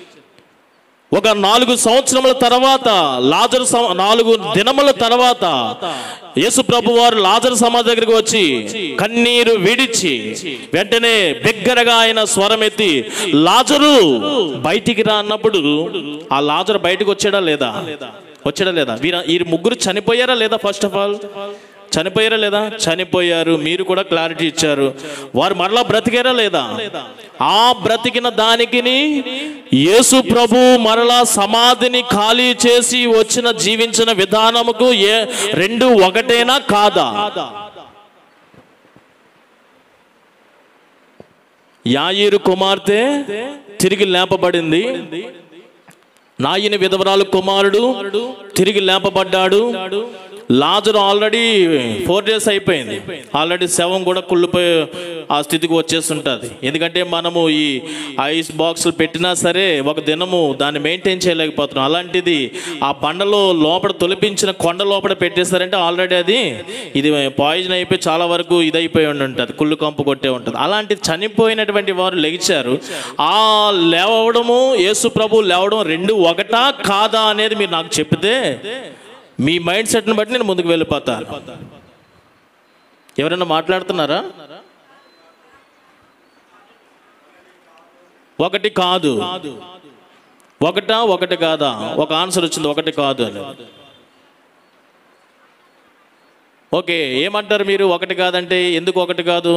ఒక నాలుగు సంవత్సరముల తర్వాత లాజరు సమ- నాలుగు దినముల తర్వాత యేసు ప్రభు వారు లాజరు సమాధి దగ్గరికి వచ్చి కన్నీరు విడిచి వెంటనే బిగ్గరగా ఆయన స్వరం ఎత్తి లాజరు బయటికి రా అన్నప్పుడు ఆ లాజరు బయటికి వచ్చాడా లేదా వచ్చాడా లేదా వీర ఈ ముగ్గురు చనిపోయారా లేదా ఫస్ట్ ఆఫ్ ఆల్ చనిపోయారా లేదా చనిపోయారు మీరు కూడా క్లారిటీ ఇచ్చారు వారు మరలా బ్రతికారా లేదా ఆ బ్రతికిన దానికిని యేసు ప్రభు మరలా సమాధిని ఖాళీ చేసి వచ్చిన జీవించిన విధానముకు ఏ రెండు ఒకటేనా కాదా యాయిరు కుమార్తె తిరిగి లేపబడింది నాయని విధవరాలు కుమారుడు తిరిగి లేపబడ్డాడు లాజరు ఆల్రెడీ ఫోర్ డేస్ అయిపోయింది ఆల్రెడీ శవం కూడా కుళ్ళిపోయి ఆ స్థితికి వచ్చేస్తుంటుంది ఎందుకంటే మనము ఈ ఐస్ బాక్సులు పెట్టినా సరే ఒక దినము దాన్ని మెయింటైన్ చేయలేకపోతున్నాం అలాంటిది ఆ బండలో లోపల తొలిపించిన కొండ లోపల పెట్టేశారంటే ఆల్రెడీ అది ఇది పాయిజన్ అయిపోయి చాలా వరకు ఇదైపోయి ఉండి ఉంటుంది కుళ్ళు కంపు కొట్టే ఉంటుంది అలాంటి చనిపోయినటువంటి వారు లెగిచారు ఆ లేవడము యేసు ప్రభు లేవడం రెండు ఒకటా కాదా అనేది మీరు నాకు చెప్తే మీ మైండ్ సెట్ని బట్టి నేను ముందుకు వెళ్ళిపోతాను ఎవరైనా మాట్లాడుతున్నారా ఒకటి కాదు ఒకటా ఒకటి కాదా ఒక ఆన్సర్ వచ్చింది ఒకటి కాదు అని ఓకే ఏమంటారు మీరు ఒకటి కాదంటే ఎందుకు ఒకటి కాదు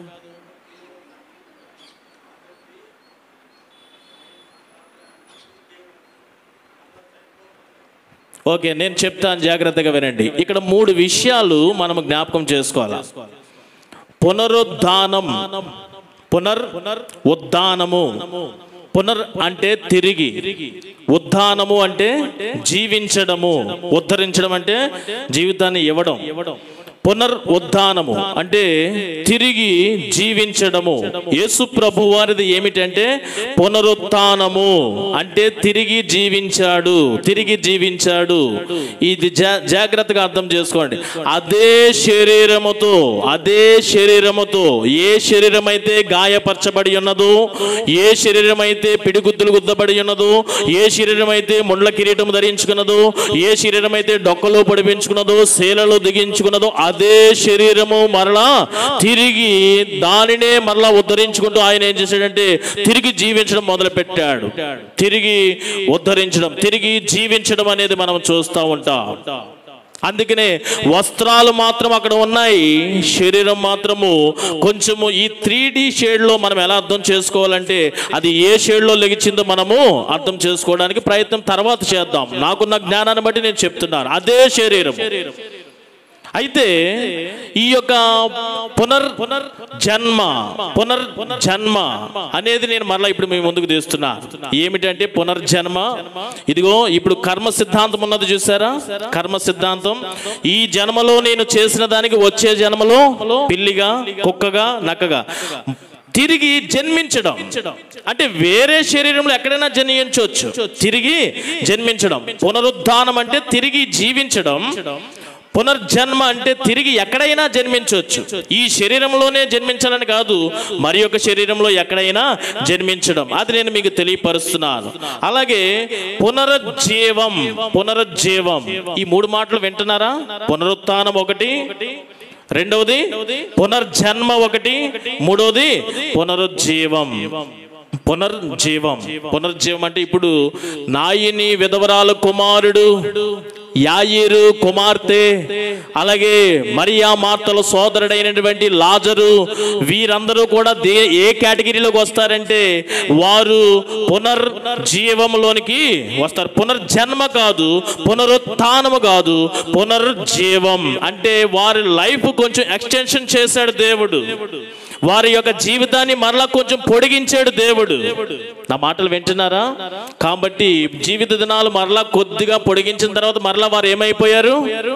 ఓకే నేను చెప్తాను జాగ్రత్తగా వినండి ఇక్కడ మూడు విషయాలు మనం జ్ఞాపకం చేసుకోవాలి పునరుద్ధానం పునర్ ఉద్దానము పునర్ అంటే తిరిగి ఉత్థానము అంటే జీవించడము ఉద్ధరించడం అంటే జీవితాన్ని ఇవ్వడం పునర్ ఉత్థానము అంటే తిరిగి జీవించడము యేసు ప్రభు వారిది ఏమిటంటే పునరుత్థానము అంటే తిరిగి జీవించాడు తిరిగి జీవించాడు ఇది జా- జాగ్రత్తగా అర్థం చేసుకోండి అదే శరీరముతో అదే శరీరముతో ఏ శరీరం అయితే గాయపరచబడి ఉన్నదో ఏ శరీరం అయితే పిడిగుద్దులు గుద్దబడి ఉన్నదో ఏ శరీరం అయితే ముండ్ల కిరీటం ధరించుకున్నదో ఏ శరీరం అయితే డొక్కలో పొడిపించుకున్నదో శీలలో దిగించుకున్నదో అదే శరీరము మరలా తిరిగి దానినే మరలా ఉద్ధరించుకుంటూ ఆయన ఏం చేశాడంటే తిరిగి జీవించడం మొదలు పెట్టాడు తిరిగి ఉద్ధరించడం తిరిగి జీవించడం అనేది మనం చూస్తూ ఉంటాం అందుకనే వస్త్రాలు మాత్రం అక్కడ ఉన్నాయి శరీరం మాత్రము కొంచెము ఈ త్రీ డి షేడ్లో మనం ఎలా అర్థం చేసుకోవాలంటే అది ఏ షేడ్లో లెగిచిందో మనము అర్థం చేసుకోవడానికి ప్రయత్నం తర్వాత చేద్దాం నాకున్న జ్ఞానాన్ని బట్టి నేను చెప్తున్నాను అదే శరీరం అయితే ఈ యొక్క పునర్ పునర్ జన్మ పునర్ జన్మ అనేది నేను మరలా ఇప్పుడు మీ ముందుకు తీస్తున్నా ఏమిటంటే పునర్జన్మ ఇదిగో ఇప్పుడు కర్మ సిద్ధాంతం ఉన్నది చూసారా కర్మ సిద్ధాంతం ఈ జన్మలో నేను చేసిన దానికి వచ్చే జన్మలో పిల్లిగా కుక్కగా నక్కగా తిరిగి జన్మించడం అంటే వేరే శరీరంలో ఎక్కడైనా జన్మించవచ్చు తిరిగి జన్మించడం పునరుద్ధానం అంటే తిరిగి జీవించడం పునర్జన్మ అంటే తిరిగి ఎక్కడైనా జన్మించవచ్చు ఈ శరీరంలోనే జన్మించాలని కాదు మరి ఒక శరీరంలో ఎక్కడైనా జన్మించడం అది నేను మీకు తెలియపరుస్తున్నాను అలాగే పునరుజ్జీవం పునరుజ్జీవం ఈ మూడు మాటలు వింటున్నారా పునరుత్థానం ఒకటి రెండవది పునర్జన్మ ఒకటి మూడవది పునరుజ్జీవం పునర్జీవం పునర్జీవం అంటే ఇప్పుడు నాయిని విధవరాలు కుమారుడు యాయిరు కుమార్తె అలాగే మరియా మార్తల సోదరుడైనటువంటి లాజరు వీరందరూ కూడా దే ఏ కేటగిరీలోకి వస్తారంటే వారు పునర్జీవంలోనికి వస్తారు పునర్జన్మ కాదు పునరుత్థానము కాదు పునర్జీవం అంటే వారి లైఫ్ కొంచెం ఎక్స్టెన్షన్ చేశాడు దేవుడు వారి యొక్క జీవితాన్ని మరలా కొంచెం పొడిగించాడు దేవుడు నా మాటలు వింటున్నారా కాబట్టి జీవిత దినాలు మరలా కొద్దిగా పొడిగించిన తర్వాత మరలా వారు ఏమైపోయారు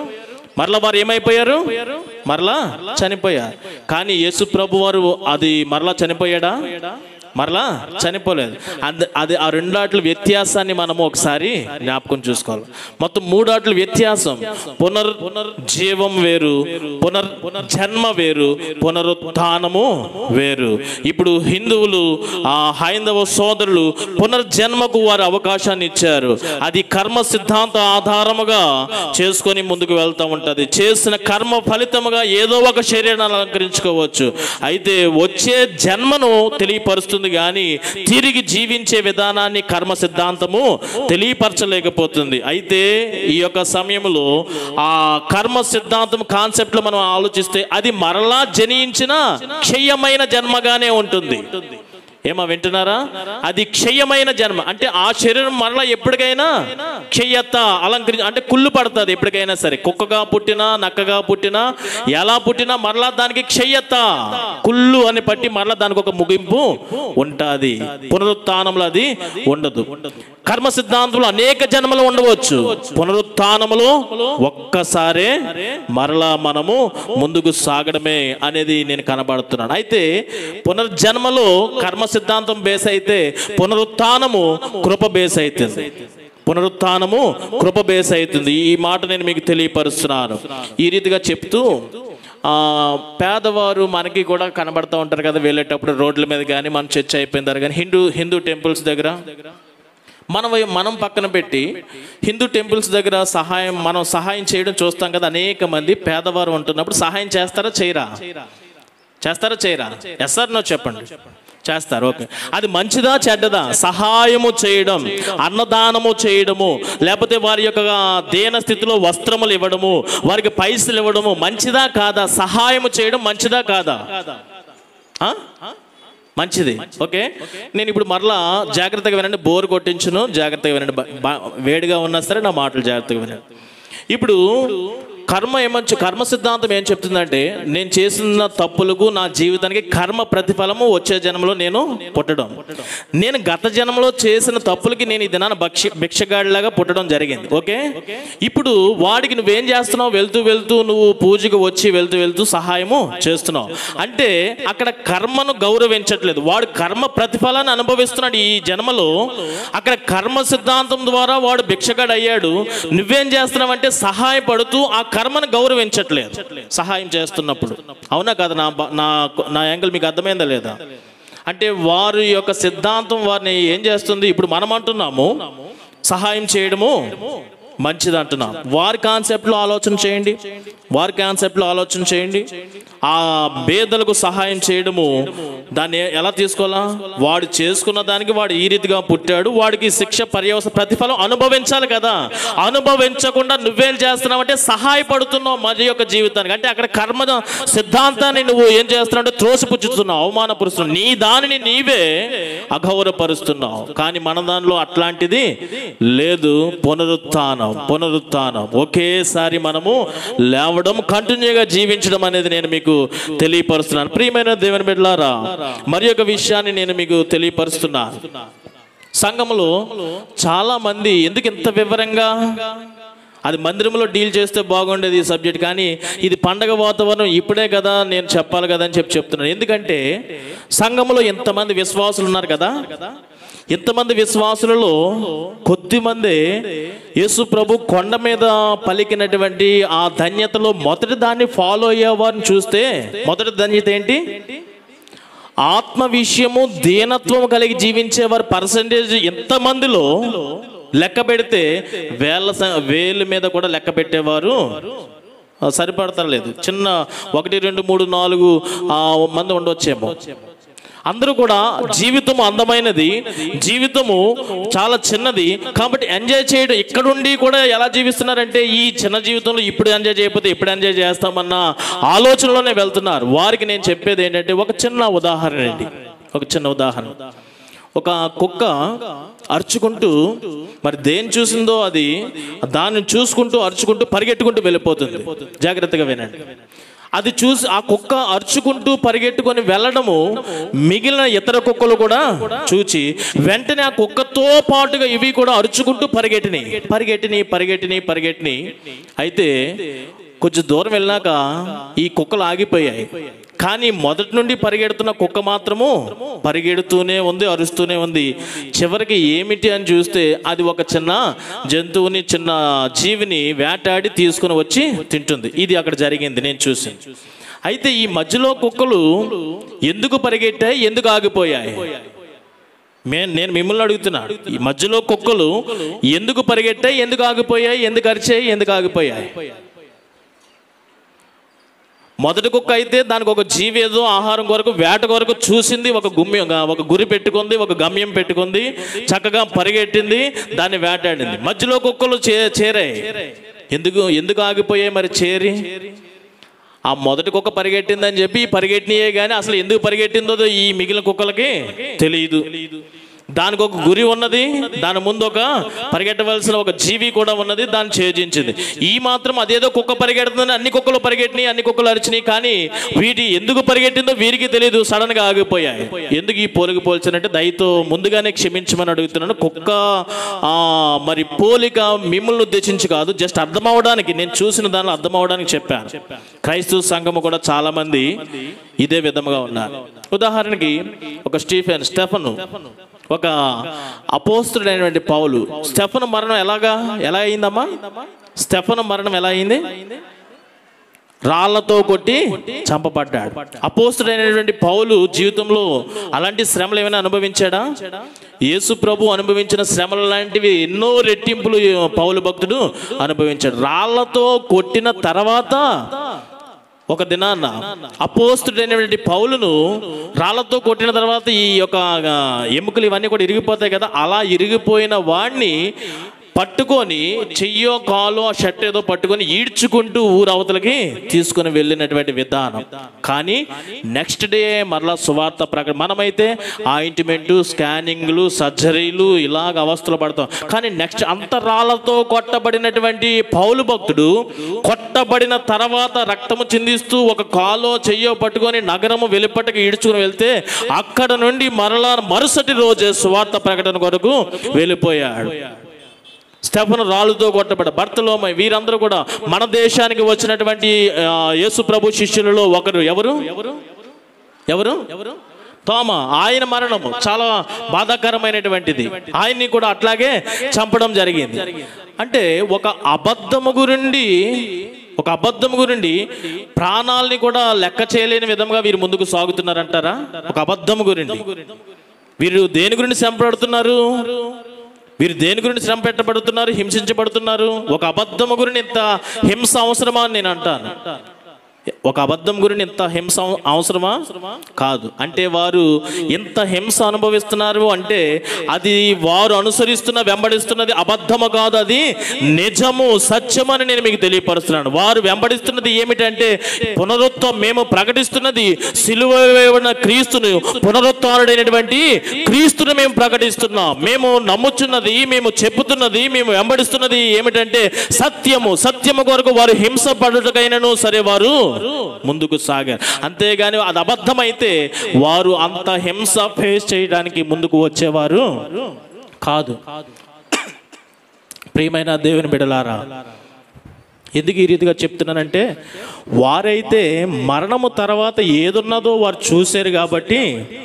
మరలా వారు ఏమైపోయారు మరలా చనిపోయారు కానీ యేసు ప్రభు వారు అది మరలా చనిపోయాడా మరలా చనిపోలేదు అంద- అది ఆ రెండాట్ల వ్యత్యాసాన్ని మనము ఒకసారి జ్ఞాపకం చూసుకోవాలి మొత్తం మూడాట్ల వ్యత్యాసం పునర్ జీవం వేరు పునర్ జన్మ వేరు పునరుత్థానము వేరు ఇప్పుడు హిందువులు ఆ హైందవ సోదరులు పునర్జన్మకు వారు అవకాశాన్ని ఇచ్చారు అది కర్మ సిద్ధాంత ఆధారముగా చేసుకొని ముందుకు వెళ్తూ ఉంటది చేసిన కర్మ ఫలితముగా ఏదో ఒక శరీరాన్ని అలంకరించుకోవచ్చు అయితే వచ్చే జన్మను తెలియపరుస్తుంది కానీ తిరిగి జీవించే విధానాన్ని కర్మ సిద్ధాంతము తెలియపరచలేకపోతుంది అయితే ఈ యొక్క సమయంలో ఆ కర్మ సిద్ధాంతం కాన్సెప్ట్ లో మనం ఆలోచిస్తే అది మరలా జనించిన క్షయమైన జన్మగానే ఉంటుంది ఏమా వింటున్నారా అది క్షయమైన జన్మ అంటే ఆ శరీరం మరలా ఎప్పటికైనా క్షయత అలంకరి అంటే కుళ్ళు పడుతుంది ఎప్పటికైనా సరే కుక్కగా పుట్టినా నక్కగా పుట్టినా ఎలా పుట్టినా మరలా దానికి క్షయత కుళ్ళు అని పట్టి మరలా దానికి ఒక ముగింపు ఉంటుంది పునరుత్థానంలో అది ఉండదు కర్మ సిద్ధాంతంలో అనేక జన్మలు ఉండవచ్చు పునరుత్థానములో ఒక్కసారే మరలా మనము ముందుకు సాగడమే అనేది నేను కనబడుతున్నాను అయితే పునర్జన్మలో కర్మ సిద్ధాంతం బేస్ అయితే పునరుత్థానము కృప బేస్ అవుతుంది పునరుత్థానము కృప బేస్ అవుతుంది ఈ మాట నేను మీకు తెలియపరుస్తున్నాను ఈ రీతిగా చెప్తూ ఆ, పేదవారు మనకి కూడా కనబడుతూ ఉంటారు కదా వెళ్ళేటప్పుడు రోడ్ల మీద కానీ మన చర్చ అయిపోయిన తర్వాత కానీ హిందూ హిందూ టెంపుల్స్ దగ్గర మనం మనం పక్కన పెట్టి హిందూ టెంపుల్స్ దగ్గర సహాయం మనం సహాయం చేయడం చూస్తాం కదా అనేక మంది పేదవారు ఉంటున్నప్పుడు సహాయం చేస్తారా చేయరా చేస్తారా చేయరా ఎస్ సార్ నో చెప్పండి చేస్తారు ఓకే అది మంచిదా చెడ్డదా సహాయము చేయడం అన్నదానము చేయడము లేకపోతే వారి యొక్క దేన స్థితిలో వస్త్రములు ఇవ్వడము వారికి పైసలు ఇవ్వడము మంచిదా కాదా సహాయము చేయడం మంచిదా కాదా ఆ? మంచిది ఓకే నేను ఇప్పుడు మరలా జాగ్రత్తగా వినండి బోర్ కొట్టించును జాగ్రత్తగా వినండి బ- బ- వేడిగా ఉన్నా సరే నా మాటలు జాగ్రత్తగా వినండి ఇప్పుడు కర్మ ఏమంచు కర్మ సిద్ధాంతం ఏం చెప్తుందంటే నేను చేసిన తప్పులకు నా జీవితానికి కర్మ ప్రతిఫలము వచ్చే జన్మలో నేను పుట్టడం నేను గత జన్మలో చేసిన తప్పులకి నేను ఈ దినాన భక్ష భిక్షగాడిలాగా పుట్టడం జరిగింది ఓకే ఇప్పుడు వాడికి నువ్వేం చేస్తున్నావు వెళ్తూ వెళ్తూ నువ్వు పూజకు వచ్చి వెళ్తూ వెళ్తూ సహాయము చేస్తున్నావు అంటే అక్కడ కర్మను గౌరవించట్లేదు వాడు కర్మ ప్రతిఫలాన్ని అనుభవిస్తున్నాడు ఈ జన్మలో అక్కడ కర్మ సిద్ధాంతం ద్వారా వాడు భిక్షగాడు అయ్యాడు నువ్వేం చేస్తున్నావంటే సహాయపడుతూ ఆ కర్మను గౌరవించట్లేదు సహాయం చేస్తున్నప్పుడు అవునా కదా నా బ- నా నా యాంగిల్ మీకు అర్థమైందా లేదా అంటే వారి యొక్క సిద్ధాంతం వారిని ఏం చేస్తుంది ఇప్పుడు మనం అంటున్నాము సహాయం చేయడము మంచిది అంటున్నాం వారి కాన్సెప్ట్లో ఆలోచన చేయండి వారి కాన్సెప్ట్లో ఆలోచన చేయండి ఆ పేదలకు సహాయం చేయడము దాన్ని ఎలా తీసుకోవాలా వాడు చేసుకున్న దానికి వాడు ఈ రీతిగా పుట్టాడు వాడికి శిక్ష పర్యవస ప్రతిఫలం అనుభవించాలి కదా అనుభవించకుండా నువ్వేం చేస్తున్నావంటే సహాయపడుతున్నావు మరి యొక్క జీవితానికి అంటే అక్కడ కర్మ సిద్ధాంతాన్ని నువ్వు ఏం చేస్తున్నావు అంటే త్రోసిపుచ్చుతున్నావు అవమానపరుస్తున్నావు నీ దానిని నీవే అగౌరవపరుస్తున్నావు కానీ మన దానిలో అట్లాంటిది లేదు పునరుత్థానం పునరుత్థానం ఒకేసారి మనము లేవడం కంటిన్యూగా జీవించడం అనేది నేను మీకు తెలియపరుస్తున్నాను ప్రియమైన దేవుని బిడ్డలారా మరి ఒక విషయాన్ని నేను మీకు తెలియపరుస్తున్నాను సంఘములో చాలా మంది ఎందుకు ఇంత వివరంగా అది మందిరంలో డీల్ చేస్తే బాగుండేది ఈ సబ్జెక్ట్ కానీ ఇది పండగ వాతావరణం ఇప్పుడే కదా నేను చెప్పాలి కదా అని చెప్పి చెప్తున్నాను ఎందుకంటే సంఘంలో ఎంతమంది విశ్వాసులు ఉన్నారు కదా ఇంతమంది విశ్వాసులలో కొద్దిమంది యేసు ప్రభు కొండ మీద పలికినటువంటి ఆ ధన్యతలో మొదటి దాన్ని ఫాలో అయ్యేవారిని చూస్తే మొదటి ధన్యత ఏంటి ఆత్మ విషయము దీనత్వం కలిగి జీవించే వారి పర్సంటేజ్ ఎంతమందిలో లెక్క పెడితే వేల స- వేలు మీద కూడా లెక్క పెట్టేవారు ఆ, సరిపడతలేదు చిన్న ఒకటి రెండు మూడు నాలుగు ఆ, మంది ఉండొచ్చేమో అందరూ కూడా జీవితం అందమైనది జీవితము చాలా చిన్నది కాబట్టి ఎంజాయ్ చేయడం ఇక్కడుండి కూడా ఎలా జీవిస్తున్నారంటే ఈ చిన్న జీవితంలో ఇప్పుడు ఎంజాయ్ చేయకపోతే ఎప్పుడు ఎంజాయ్ చేస్తామన్న ఆలోచనలోనే వెళ్తున్నారు వారికి నేను చెప్పేది ఏంటంటే ఒక చిన్న ఉదాహరణ అండి ఒక చిన్న ఉదాహరణ ఒక కుక్క అరుచుకుంటూ మరి దేని చూసిందో అది దాన్ని చూసుకుంటూ అరుచుకుంటూ పరిగెట్టుకుంటూ వెళ్ళిపోతుంది జాగ్రత్తగా వినండి అది చూసి ఆ కుక్క అరుచుకుంటూ పరిగెట్టుకొని వెళ్ళడము మిగిలిన ఇతర కుక్కలు కూడా చూచి వెంటనే ఆ కుక్కతో పాటుగా ఇవి కూడా అరుచుకుంటూ పరిగెట్టినాయి పరిగెట్టినాయి పరిగెట్టినాయి పరిగెట్టినాయి అయితే కొంచెం దూరం వెళ్ళాక ఈ కుక్కలు ఆగిపోయాయి కానీ మొదటి నుండి పరిగెడుతున్న కుక్క మాత్రము పరిగెడుతూనే ఉంది అరుస్తూనే ఉంది చివరికి ఏమిటి అని చూస్తే అది ఒక చిన్న జంతువుని చిన్న జీవిని వేటాడి తీసుకుని వచ్చి తింటుంది ఇది అక్కడ జరిగింది నేను చూసి అయితే ఈ మధ్యలో కుక్కలు ఎందుకు పరిగెట్టాయి ఎందుకు ఆగిపోయాయి మే- నేను మిమ్మల్ని అడుగుతున్నా ఈ మధ్యలో కుక్కలు ఎందుకు పరిగెట్టాయి ఎందుకు ఆగిపోయాయి ఎందుకు అరిచాయి ఎందుకు ఆగిపోయాయి మొదటి కుక్క అయితే దానికి ఒక జీవి ఏదో ఆహారం కొరకు వేట కొరకు చూసింది ఒక గుమ్మి ఒక గురి పెట్టుకుంది ఒక గమ్యం పెట్టుకుంది చక్కగా పరిగెట్టింది దాన్ని వేటాడింది మధ్యలో కుక్కలు చే చేరాయి ఎందుకు ఎందుకు ఆగిపోయాయి మరి చేరి ఆ మొదటి కుక్క పరిగెట్టిందని చెప్పి ఈ పరిగెట్టినయే కానీ అసలు ఎందుకు పరిగెట్టిందో ఈ మిగిలిన కుక్కలకి తెలియదు దానికి ఒక గురి ఉన్నది దాని ముందు ఒక పరిగెట్టవలసిన ఒక జీవి కూడా ఉన్నది దాన్ని ఛేదించింది ఈ మాత్రం అదేదో కుక్క పరిగెడుతుందని అన్ని కుక్కలు పరిగెట్టినాయి అన్ని కుక్కలు అరిచినాయి కానీ వీటి ఎందుకు పరిగెట్టిందో వీరికి తెలియదు సడన్ గా ఆగిపోయాయి ఎందుకు ఈ పోలిక పోల్చినట్టు దయతో ముందుగానే క్షమించమని అడుగుతున్నాను కుక్క ఆ, మరి పోలిక మిమ్మల్ని ఉద్దేశించి కాదు జస్ట్ అర్థం అవడానికి నేను చూసిన దానిలో అర్థం అవడానికి చెప్పాను క్రైస్తవ సంఘము కూడా చాలా మంది ఇదే విధముగా ఉన్నారు ఉదాహరణకి ఒక స్టీఫెన్ స్టెఫను ఒక అపోస్తుడైనటువంటి పౌలు స్టెఫను మరణం ఎలాగా ఎలా అయిందమ్మా స్టెఫను మరణం ఎలా అయింది రాళ్లతో కొట్టి చంపబడ్డాడు అపోస్తుడైనటువంటి పౌలు జీవితంలో అలాంటి శ్రమలు ఏమైనా అనుభవించాడా యేసు ప్రభు అనుభవించిన శ్రమలు లాంటివి ఎన్నో రెట్టింపులు పౌలు భక్తుడు అనుభవించాడు రాళ్లతో కొట్టిన తర్వాత ఒక దినాన్న అపోస్తుడైనటువంటి పౌలును రాళ్లతో కొట్టిన తర్వాత ఈ యొక్క ఆ, ఎముకలు ఇవన్నీ కూడా ఇరిగిపోతాయి కదా అలా ఇరిగిపోయిన వాడిని పట్టుకొని చెయ్యో కాలో ఆ షర్ట్ ఏదో పట్టుకొని ఈడ్చుకుంటూ ఊరు అవతలకి తీసుకుని వెళ్ళినటువంటి విధానం కానీ నెక్స్ట్ డే మరలా సువార్త ప్రకటన మనమైతే ఆయింట్మెంట్ స్కానింగ్లు సర్జరీలు ఇలాగ అవస్థలు పడతాం కానీ నెక్స్ట్ అంతరాలతో కొట్టబడినటువంటి పౌలు భక్తుడు కొట్టబడిన తర్వాత రక్తము చిందిస్తూ ఒక కాలో చెయ్యో పట్టుకొని నగరము వెలుపటకి ఈడ్చుకుని వెళ్తే అక్కడ నుండి మరలా మరుసటి రోజే సువార్త ప్రకటన కొరకు వెళ్ళిపోయాడు స్టెఫన్ రాళ్ళతో కొట్టబడ్డ భర్తలోమై వీరందరూ కూడా మన దేశానికి వచ్చినటువంటి ఆ, యేసు ప్రభు శిష్యులలో ఒకరు ఎవరు ఎవరు ఎవరు ఎవరు తోమ ఆయన మరణము చాలా బాధాకరమైనటువంటిది ఆయన్ని కూడా అట్లాగే చంపడం జరిగింది అంటే ఒక అబద్ధము గురించి ఒక అబద్ధము గురించి ప్రాణాలని కూడా లెక్క చేయలేని విధంగా వీరు ముందుకు సాగుతున్నారంటారా ఒక అబద్ధము గురించి వీరు దేని గురించి చంపబడుతున్నారు వీరు దేని గురించి శ్రమ పెట్టబడుతున్నారు హింసించబడుతున్నారు ఒక అబద్ధము గురించి ఇంత హింస అవసరమా అని నేను అంటాను ఒక అబద్ధం గురించి ఇంత హింస అవ- అవసరమా కాదు అంటే వారు ఇంత హింస అనుభవిస్తున్నారు అంటే అది వారు అనుసరిస్తున్న వెంబడిస్తున్నది అబద్ధము కాదు అది నిజము సత్యమని నేను మీకు తెలియపరుస్తున్నాను వారు వెంబడిస్తున్నది ఏమిటంటే పునరుత్వం మేము ప్రకటిస్తున్నది సిలువ వేయబడిన క్రీస్తును పునరుత్డైనటువంటి క్రీస్తును మేము ప్రకటిస్తున్నాం మేము నమ్ముచున్నది మేము చెప్పుతున్నది మేము వెంబడిస్తున్నది ఏమిటంటే సత్యము సత్యము కొరకు వారు హింస పడుటకైనను సరే వారు ముందుకు సాగారు అంతేగాని అది అబద్ధమైతే వారు అంత హింస ఫేస్ చేయడానికి ముందుకు వచ్చేవారు కాదు ప్రియమైన దేవుని బిడలారా ఎందుకు ఈ రీతిగా చెప్తున్నానంటే వారైతే మరణము తర్వాత ఏదున్నదో వారు చూశారు కాబట్టి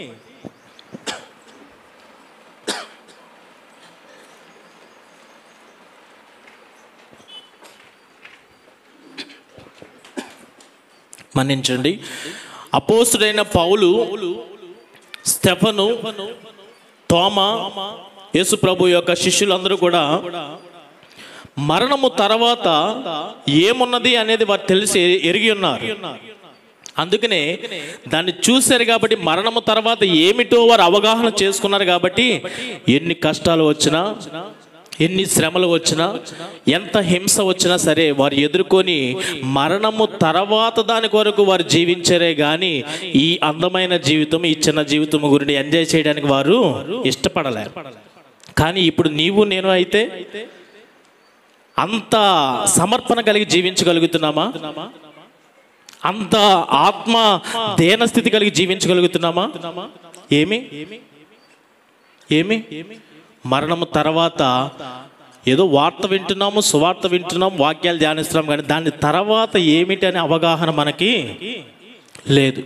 మన్నించండి అపోస్తుడైన పౌలు స్టెఫను తోమ యేసు ప్రభు యొక్క శిష్యులందరూ కూడా మరణము తర్వాత ఏమున్నది అనేది వారు తెలిసి ఎరిగి ఉన్నారు అందుకనే దాన్ని చూశారు కాబట్టి మరణము తర్వాత ఏమిటో వారు అవగాహన చేసుకున్నారు కాబట్టి ఎన్ని కష్టాలు వచ్చినా ఎన్ని శ్రమలు వచ్చినా ఎంత హింస వచ్చినా సరే వారు ఎదుర్కొని మరణము తర్వాత దాని కొరకు వారు జీవించరే గాని ఈ అందమైన జీవితం ఈ చిన్న జీవితం గురించి ఎంజాయ్ చేయడానికి వారు ఇష్టపడలే కానీ ఇప్పుడు నీవు నేను అయితే అంత సమర్పణ కలిగి జీవించగలుగుతున్నామా అంత ఆత్మ దేన స్థితి కలిగి జీవించగలుగుతున్నామా ఏమి ఏమి మరణము తర్వాత ఏదో వార్త వింటున్నాము సువార్త వింటున్నాం వాక్యాలు ధ్యానిస్తున్నాం కానీ దాని తర్వాత ఏమిటి అనే అవగాహన మనకి లేదు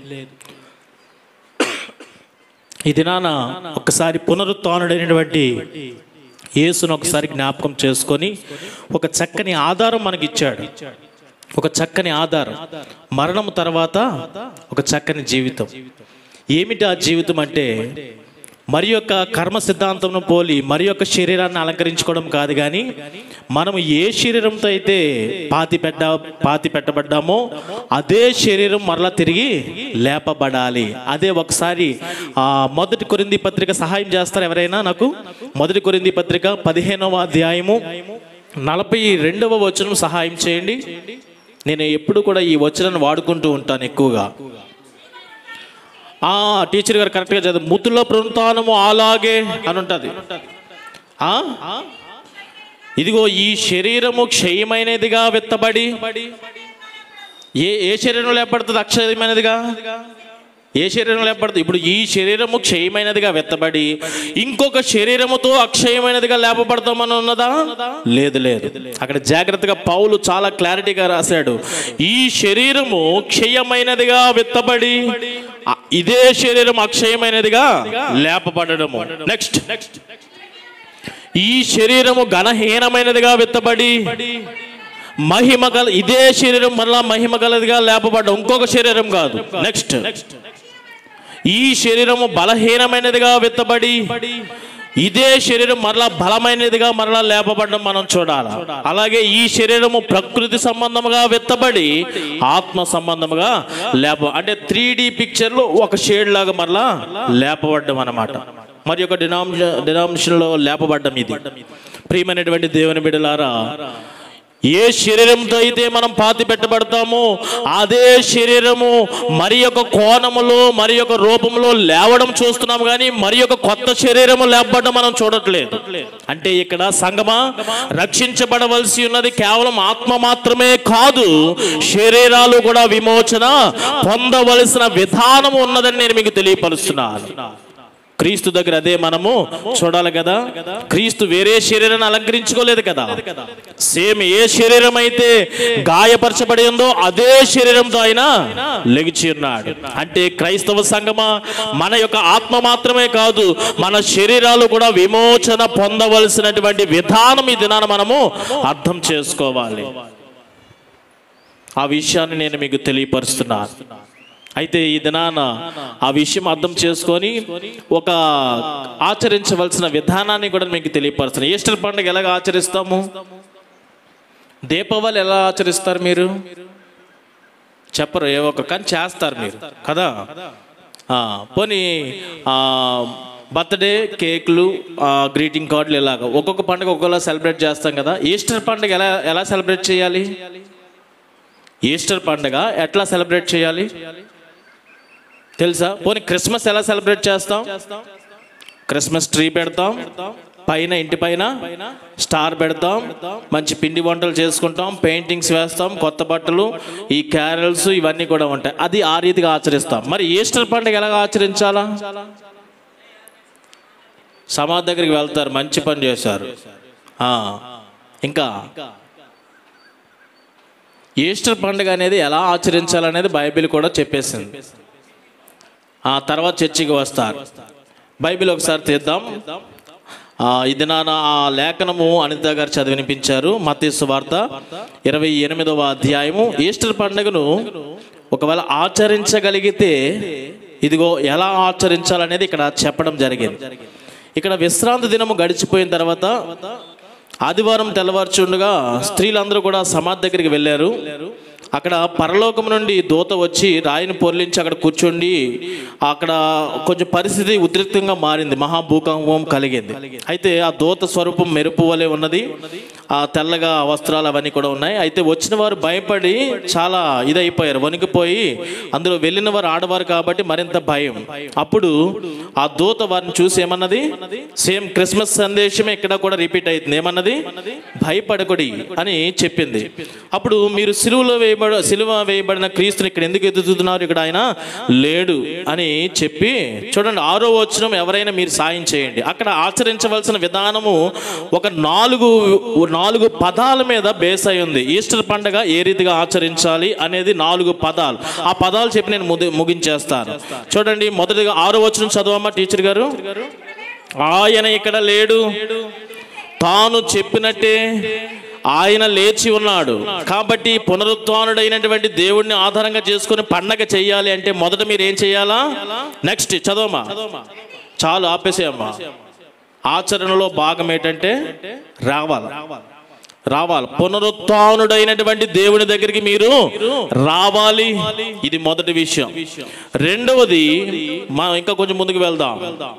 ఈ దినాన ఒకసారి పునరుత్డైనటువంటి యేసును ఒకసారి జ్ఞాపకం చేసుకొని ఒక చక్కని ఆధారం మనకి ఇచ్చాడు ఒక చక్కని ఆధారం మరణం తర్వాత ఒక చక్కని జీవితం ఏమిటి ఆ జీవితం అంటే మరి యొక్క కర్మ సిద్ధాంతం పోలి మరి యొక్క శరీరాన్ని అలంకరించుకోవడం కాదు కానీ మనం ఏ శరీరంతో అయితే పాతి పెట్ట పాతి పెట్టబడ్డామో అదే శరీరం మరలా తిరిగి లేపబడాలి అదే ఒకసారి ఆ మొదటి కొరింది పత్రిక సహాయం చేస్తారు ఎవరైనా నాకు మొదటి కొరింది పత్రిక పదిహేనవ అధ్యాయము నలభై రెండవ వచనం సహాయం చేయండి నేను ఎప్పుడు కూడా ఈ వచనాన్ని వాడుకుంటూ ఉంటాను ఎక్కువగా ఆ టీచర్ గారు కరెక్ట్గా చదువు ముతుల పునరుత్నము అలాగే అని ఉంటుంది ఆ? ఇదిగో ఈ శరీరము క్షయమైనదిగా విత్తబడి ఏ ఏ శరీరం లేపడుతుంది అక్షయమైనదిగా ఏ శరీరం లేపడుతుంది ఇప్పుడు ఈ శరీరము క్షయమైనదిగా వెత్తబడి ఇంకొక శరీరముతో అక్షయమైనదిగా లేపబడతామని ఉన్నదా లేదు లేదు అక్కడ జాగ్రత్తగా పౌలు చాలా క్లారిటీగా రాశాడు ఈ శరీరము క్షయమైనదిగా వెత్తబడి ఆ- ఇదే శరీరం అక్షయమైనదిగా లేపబడము నెక్స్ట్ నెక్స్ట్ ఈ శరీరము ఘనహీనమైనదిగా విత్తబడి మహిమ గల ఇదే శరీరం మళ్ళా మహిమ గలదిగా లేపబడ్డ ఇంకొక శరీరం కాదు నెక్స్ట్ ఈ శరీరము బలహీనమైనదిగా విత్తబడి ఇదే శరీరం మరలా బలమైనదిగా మరలా లేపబడడం మనం చూడాలి అలాగే ఈ శరీరము ప్రకృతి సంబంధముగా విత్తబడి ఆత్మ సంబంధముగా లేప అంటే త్రీ డి పిక్చర్లో ఒక షేడ్ లాగా మరలా లేపబడ్డం అన్నమాట మరి ఒక డినామినేషన్ డినామినేషన్లో లేపబడ్డం ఇది ప్రియమైనటువంటి దేవుని బిడలారా ఏ శరీరంతో అయితే మనం పాతి పెట్టబడతామో అదే శరీరము మరి యొక్క కోణములో మరి యొక్క రూపంలో లేవడం చూస్తున్నాం కానీ మరి యొక్క కొత్త శరీరము లేపబడడం మనం చూడట్లేదు అంటే ఇక్కడ సంగమా రక్షించబడవలసి ఉన్నది కేవలం ఆత్మ మాత్రమే కాదు శరీరాలు కూడా విమోచన పొందవలసిన విధానం ఉన్నదని నేను మీకు తెలియపరుస్తున్నాను క్రీస్తు దగ్గర అదే మనము చూడాలి కదా క్రీస్తు వేరే శరీరాన్ని అలంకరించుకోలేదు కదా సేమ్ ఏ శరీరం అయితే గాయపరచబడి ఉందో అదే శరీరంతో ఆయన లెగిచి ఉన్నాడు అంటే క్రైస్తవ సంగమా మన యొక్క ఆత్మ మాత్రమే కాదు మన శరీరాలు కూడా విమోచన పొందవలసినటువంటి విధానం ఈ దినాన మనము అర్థం చేసుకోవాలి ఆ విషయాన్ని నేను మీకు తెలియపరుస్తున్నాను అయితే ఈ దినాన ఆ విషయం అర్థం చేసుకొని ఒక ఆచరించవలసిన విధానాన్ని కూడా మీకు తెలియపరుస్తున్నాను ఈస్టర్ పండుగ ఎలాగ ఆచరిస్తాము దీపావళి ఎలా ఆచరిస్తారు మీరు చెప్పరు ఏ ఒక్క కానీ చేస్తారు మీరు కదా ఆ, పోనీ బర్త్డే కేకులు గ్రీటింగ్ కార్డులు ఇలాగ ఒక్కొక్క పండుగ ఒక్కొక్కలా సెలబ్రేట్ చేస్తాం కదా ఈస్టర్ పండుగ ఎలా ఎలా సెలబ్రేట్ చేయాలి ఈస్టర్ పండుగ ఎట్లా సెలబ్రేట్ చేయాలి తెలుసా పోనీ క్రిస్మస్ ఎలా సెలబ్రేట్ చేస్తాం క్రిస్మస్ ట్రీ పెడతాం పైన ఇంటి పైన స్టార్ పెడతాం మంచి పిండి వంటలు చేసుకుంటాం పెయింటింగ్స్ వేస్తాం కొత్త బట్టలు ఈ క్యారల్స్ ఇవన్నీ కూడా ఉంటాయి అది ఆ రీతిగా ఆచరిస్తాం మరి ఈస్టర్ పండుగ ఎలా ఆచరించాలా సమాధి దగ్గరికి వెళ్తారు మంచి పని చేశారు ఆ, ఇంకా ఈస్టర్ పండుగ అనేది ఎలా ఆచరించాలనేది బైబిల్ కూడా చెప్పేసింది ఆ తర్వాత చర్చికి వస్తారు బైబిల్ ఒకసారి తీద్దాం ఆ, ఇది నా ఆ లేఖనము అనిత గారు చదివినిపించారు మతీసు వార్త ఇరవై ఎనిమిదవ అధ్యాయము ఈస్టర్ పండుగను ఒకవేళ ఆచరించగలిగితే ఇదిగో ఎలా ఆచరించాలనేది ఇక్కడ చెప్పడం జరిగింది ఇక్కడ విశ్రాంతి దినము గడిచిపోయిన తర్వాత ఆదివారం తెల్లవారుచుండగా స్త్రీలందరూ కూడా సమాధి దగ్గరికి వెళ్ళారు అక్కడ పరలోకం నుండి దూత వచ్చి రాయిని పొర్లించి అక్కడ కూర్చోండి అక్కడ కొంచెం పరిస్థితి ఉద్రిక్తంగా మారింది మహాభూకంపం కలిగింది అయితే ఆ దూత స్వరూపం మెరుపు వలె ఉన్నది ఆ తెల్లగా వస్త్రాలు అవన్నీ కూడా ఉన్నాయి అయితే వచ్చిన వారు భయపడి చాలా ఇదైపోయారు వణికిపోయి అందులో వెళ్ళిన వారు ఆడవారు కాబట్టి మరింత భయం అప్పుడు ఆ దూత వారిని చూసి ఏమన్నది సేమ్ క్రిస్మస్ సందేశమే ఇక్కడ కూడా రిపీట్ అవుతుంది ఏమన్నది భయపడకుడి అని చెప్పింది అప్పుడు మీరు సిలువలో వేయబడ సిలువ వేయబడిన క్రీస్తుని ఇక్కడ ఎందుకు ఎదుగుతున్నారు ఇక్కడ ఆయన లేడు అని చెప్పి చూడండి ఆరో వచనం ఎవరైనా మీరు సాయం చేయండి అక్కడ ఆచరించవలసిన విధానము ఒక నాలుగు నాలుగు పదాల మీద బేస్ అయి ఉంది ఈస్టర్ పండగ ఏ రీతిగా ఆచరించాలి అనేది నాలుగు పదాలు ఆ పదాలు చెప్పి నేను ముగి- ముగించేస్తాను చూడండి మొదటిగా ఆరో వచనం చదవమ్మా టీచర్ గారు ఆయన ఇక్కడ లేడు తాను చెప్పినట్టే ఆయన లేచి ఉన్నాడు కాబట్టి పునరుత్నుడైనటువంటి దేవుడిని ఆధారంగా చేసుకుని పండగ చెయ్యాలి అంటే మొదట మీరు ఏం చేయాలా నెక్స్ట్ చదవమా చాలు ఆపేసేయమ్మా ఆచరణలో భాగం ఏంటంటే రావాలి రావాలి పునరుత్నుడైనటువంటి దేవుని దగ్గరికి మీరు రావాలి ఇది మొదటి విషయం రెండవది మనం ఇంకా కొంచెం ముందుకు వెళ్దాం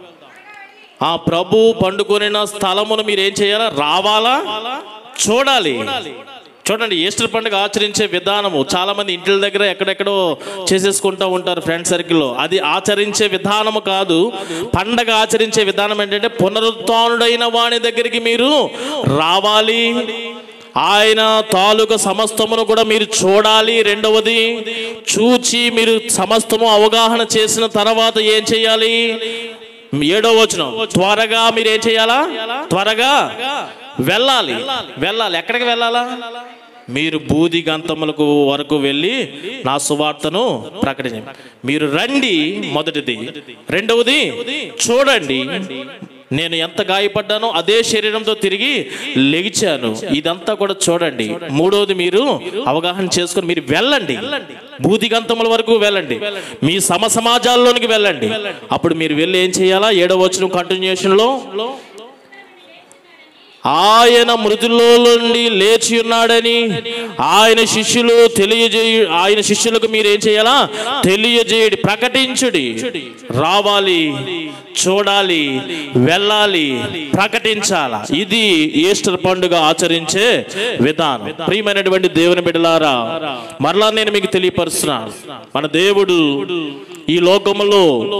ఆ ప్రభు పండుకొనిన స్థలమును మీరు ఏం చేయాలా రావాలా చూడాలి చూడండి ఈస్టర్ పండుగ ఆచరించే విధానము చాలా మంది ఇంటి దగ్గర ఎక్కడెక్కడో చేసేసుకుంటూ ఉంటారు ఫ్రెండ్ సర్కిల్లో అది ఆచరించే విధానము కాదు పండగ ఆచరించే విధానం ఏంటంటే పునరుత్నుడైన వాని దగ్గరికి మీరు రావాలి ఆయన తాలూకా సమస్తమును కూడా మీరు చూడాలి రెండవది చూచి మీరు సమస్తము అవగాహన చేసిన తర్వాత ఏం చేయాలి ఏడో వచనం త్వరగా మీరు ఏం చేయాలా త్వరగా వెళ్ళాలి వెళ్ళాలి ఎక్కడికి వెళ్ళాలా మీరు బూది గంతములకు వరకు వెళ్ళి నా సువార్తను ప్రకటించండి మీరు రండి మొదటిది రెండవది చూడండి నేను ఎంత గాయపడ్డానో అదే శరీరంతో తిరిగి లెగిచాను ఇదంతా కూడా చూడండి మూడవది మీరు అవగాహన చేసుకొని మీరు వెళ్ళండి భూతిగంతముల వరకు వెళ్ళండి మీ సమ సమాజాల్లోనికి వెళ్ళండి అప్పుడు మీరు వెళ్ళి ఏం చేయాలా ఏడవ వచ్చిన కంటిన్యూషన్ లో ఆయన మృతుల్లో నుండి లేచి ఉన్నాడని ఆయన శిష్యులు తెలియజేయ ఆయన శిష్యులకు మీరు ఏం చేయాలా తెలియజేయడి ప్రకటించుడి రావాలి చూడాలి వెళ్ళాలి ప్రకటించాలా ఇది ఈస్టర్ పండుగ ఆచరించే విధానం ప్రియమైనటువంటి దేవుని బిడ్డలారా మరలా నేను మీకు తెలియపరుస్తున్నాను మన దేవుడు ఈ లోకములో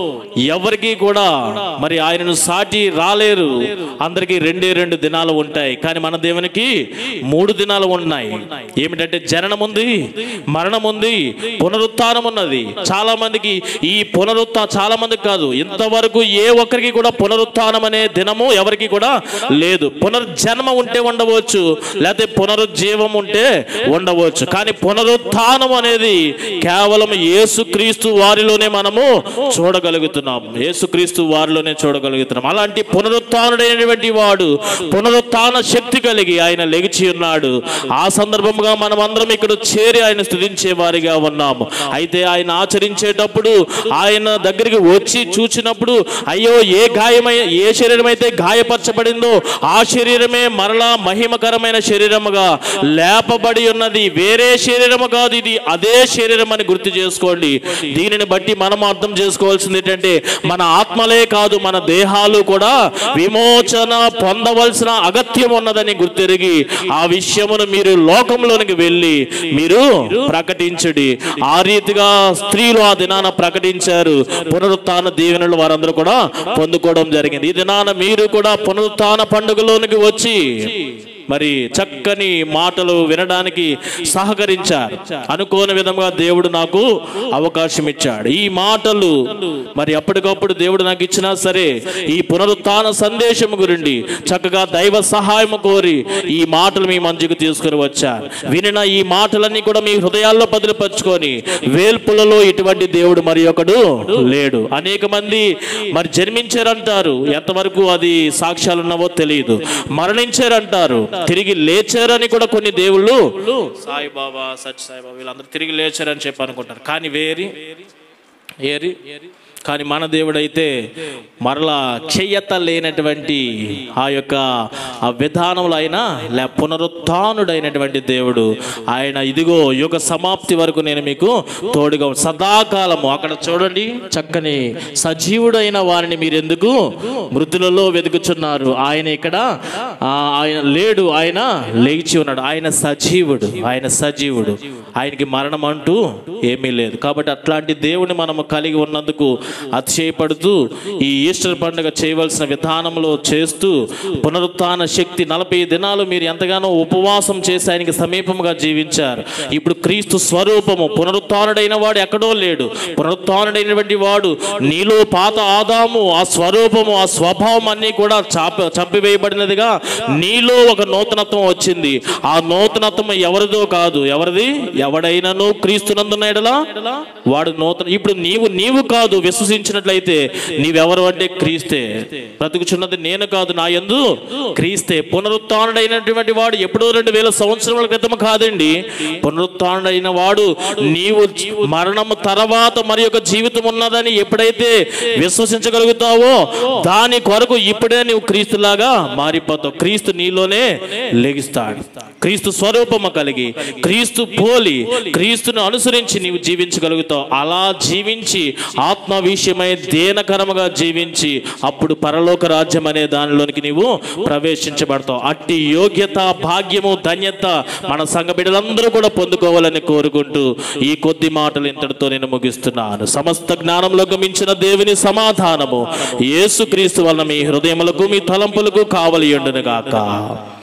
ఎవరికి కూడా మరి ఆయనను సాటి రాలేరు అందరికీ రెండే రెండు దినాలు ఉంటాయి కానీ మన దేవునికి మూడు దినాలు ఉన్నాయి ఏమిటంటే జననం ఉంది మరణం ఉంది పునరుత్థానం ఉన్నది చాలా మందికి ఈ పునరుత్థా చాలా మందికి కాదు ఇంతవరకు ఏ ఒక్కరికి కూడా పునరుత్థానం అనే దినము ఎవరికి కూడా లేదు పునర్జన్మ ఉంటే ఉండవచ్చు లేకపోతే పునరుజ్జీవం ఉంటే ఉండవచ్చు కానీ పునరుత్థానం అనేది కేవలం యేసుక్రీస్తు వారిలోనే మనము చూడగలుగుతున్నాం యేసుక్రీస్తు వారిలోనే చూడగలుగుతున్నాం అలాంటి పునరుత్థానుడైనటువంటి వాడు పునరుత్థాన శక్తి కలిగి ఆయన లెగిచి ఉన్నాడు ఆ సందర్భంగా మనం అందరం ఇక్కడ చేరి ఆయన స్థుతించే వారిగా ఉన్నాము అయితే ఆయన ఆచరించేటప్పుడు ఆయన దగ్గరికి వచ్చి చూచినప్పుడు అయ్యో ఏ గాయమై ఏ శరీరం అయితే గాయపరచబడిందో ఆ శరీరమే మరలా మహిమకరమైన శరీరముగా లేపబడి ఉన్నది వేరే శరీరము కాదు ఇది అదే శరీరం అని గుర్తు చేసుకోండి దీనిని బట్టి మనం అర్థం చేసుకోవాల్సింది ఏంటంటే మన ఆత్మలే కాదు మన దేహాలు కూడా విమోచన పొందవలసిన అగత్యం ఉన్నదని గుర్తెరిగి ఆ విషయమును మీరు లోకంలోనికి వెళ్ళి మీరు ప్రకటించడి ఆ రీతిగా స్త్రీలు ఆ దినాన ప్రకటించారు పునరుత్థాన దీవెనలు వారందరూ కూడా పొందుకోవడం జరిగింది ఈ దినాన మీరు కూడా పునరుత్థాన పండుగలోనికి వచ్చి మరి చక్కని మాటలు వినడానికి సహకరించారు అనుకోని విధంగా దేవుడు నాకు అవకాశం ఇచ్చాడు ఈ మాటలు మరి అప్పటికప్పుడు దేవుడు నాకు ఇచ్చినా సరే ఈ పునరుత్థాన సందేశం గురించి చక్కగా దైవ సహాయం కోరి ఈ మాటలు మీ మంచుకు తీసుకుని వచ్చారు వినిన ఈ మాటలన్నీ కూడా మీ హృదయాల్లో పదిలిపరుచుకొని వేల్పులలో ఇటువంటి దేవుడు మరి ఒకడు లేడు అనేక మంది మరి జన్మించారంటారు ఎంతవరకు అది సాక్ష్యాలు ఉన్నావో తెలియదు మరణించారంటారు తిరిగి లేచారని కూడా కొన్ని దేవుళ్ళు సాయిబాబా సచ్ సాయిబాబా వీళ్ళందరూ తిరిగి లేచారని చెప్పి అనుకుంటారు కానీ వేరి ఏరి కానీ మన దేవుడైతే మరలా చెయ్యత లేనటువంటి ఆ యొక్క ఆ విధానంలో అయినా లే పునరుత్నుడైనటువంటి దేవుడు ఆయన ఇదిగో యుగ సమాప్తి వరకు నేను మీకు తోడుగా ఉం- సదాకాలము అక్కడ చూడండి చక్కని సజీవుడైన వారిని మీరు ఎందుకు మృతులలో వెతుకుచున్నారు ఆయన ఇక్కడ ఆ, ఆయన లేడు ఆయన లేచి ఉన్నాడు ఆయన సజీవుడు ఆయన సజీవుడు ఆయనకి మరణం అంటూ ఏమీ లేదు కాబట్టి అట్లాంటి దేవుని మనము కలిగి ఉన్నందుకు అతిశయపడుతూ ఈ ఈస్టర్ పండుగ చేయవలసిన విధానంలో చేస్తూ పునరుత్థాన శక్తి నలభై దినాలు మీరు ఎంతగానో ఉపవాసం చేసి ఆయనకి సమీపంగా జీవించారు ఇప్పుడు క్రీస్తు స్వరూపము పునరుత్థానుడైన వాడు ఎక్కడో లేడు పునరుత్థానుడైనటువంటి వాడు నీలో పాత ఆదాము ఆ స్వరూపము ఆ స్వభావం అన్నీ కూడా చాప చంపివేయబడినదిగా నీలో ఒక నూతనత్వం వచ్చింది ఆ నూతనత్వం ఎవరిదో కాదు ఎవరిది ఎవడైనాను క్రీస్తునందున్నాడలా వాడు నూతన ఇప్పుడు నీవు నీవు కాదు విశ్వసించినట్లయితే నీవెవరు అంటే క్రీస్తే బ్రతుకుచున్నది నేను కాదు నా యందు క్రీస్తే పునరుత్డైనటువంటి వాడు ఎప్పుడో రెండు వేల సంవత్సరాల క్రితం కాదండి పునరుత్డైన వాడు నీవు మరణం తర్వాత మరి యొక్క జీవితం ఉన్నదని ఎప్పుడైతే విశ్వసించగలుగుతావో దాని కొరకు ఇప్పుడే నీవు క్రీస్తులాగా మారిపోతావు క్రీస్తు నీలోనే లెగిస్తాడు క్రీస్తు స్వరూపము కలిగి క్రీస్తు పోలి క్రీస్తును అనుసరించి నీవు జీవించగలుగుతావు అలా జీవించి ఆత్మ విషయమై దేనకరముగా జీవించి అప్పుడు పరలోక రాజ్యం అనే దానిలోనికి నీవు ప్రవేశించబడతావు అట్టి యోగ్యత భాగ్యము ధన్యత మన సంఘ బిడ్డలందరూ కూడా పొందుకోవాలని కోరుకుంటూ ఈ కొద్ది మాటలు ఇంతటితో నేను ముగిస్తున్నాను సమస్త జ్ఞానంలో గమించిన దేవుని సమాధానము యేసుక్రీస్తు వలన మీ హృదయములకు మీ తలంపులకు కావలి గాక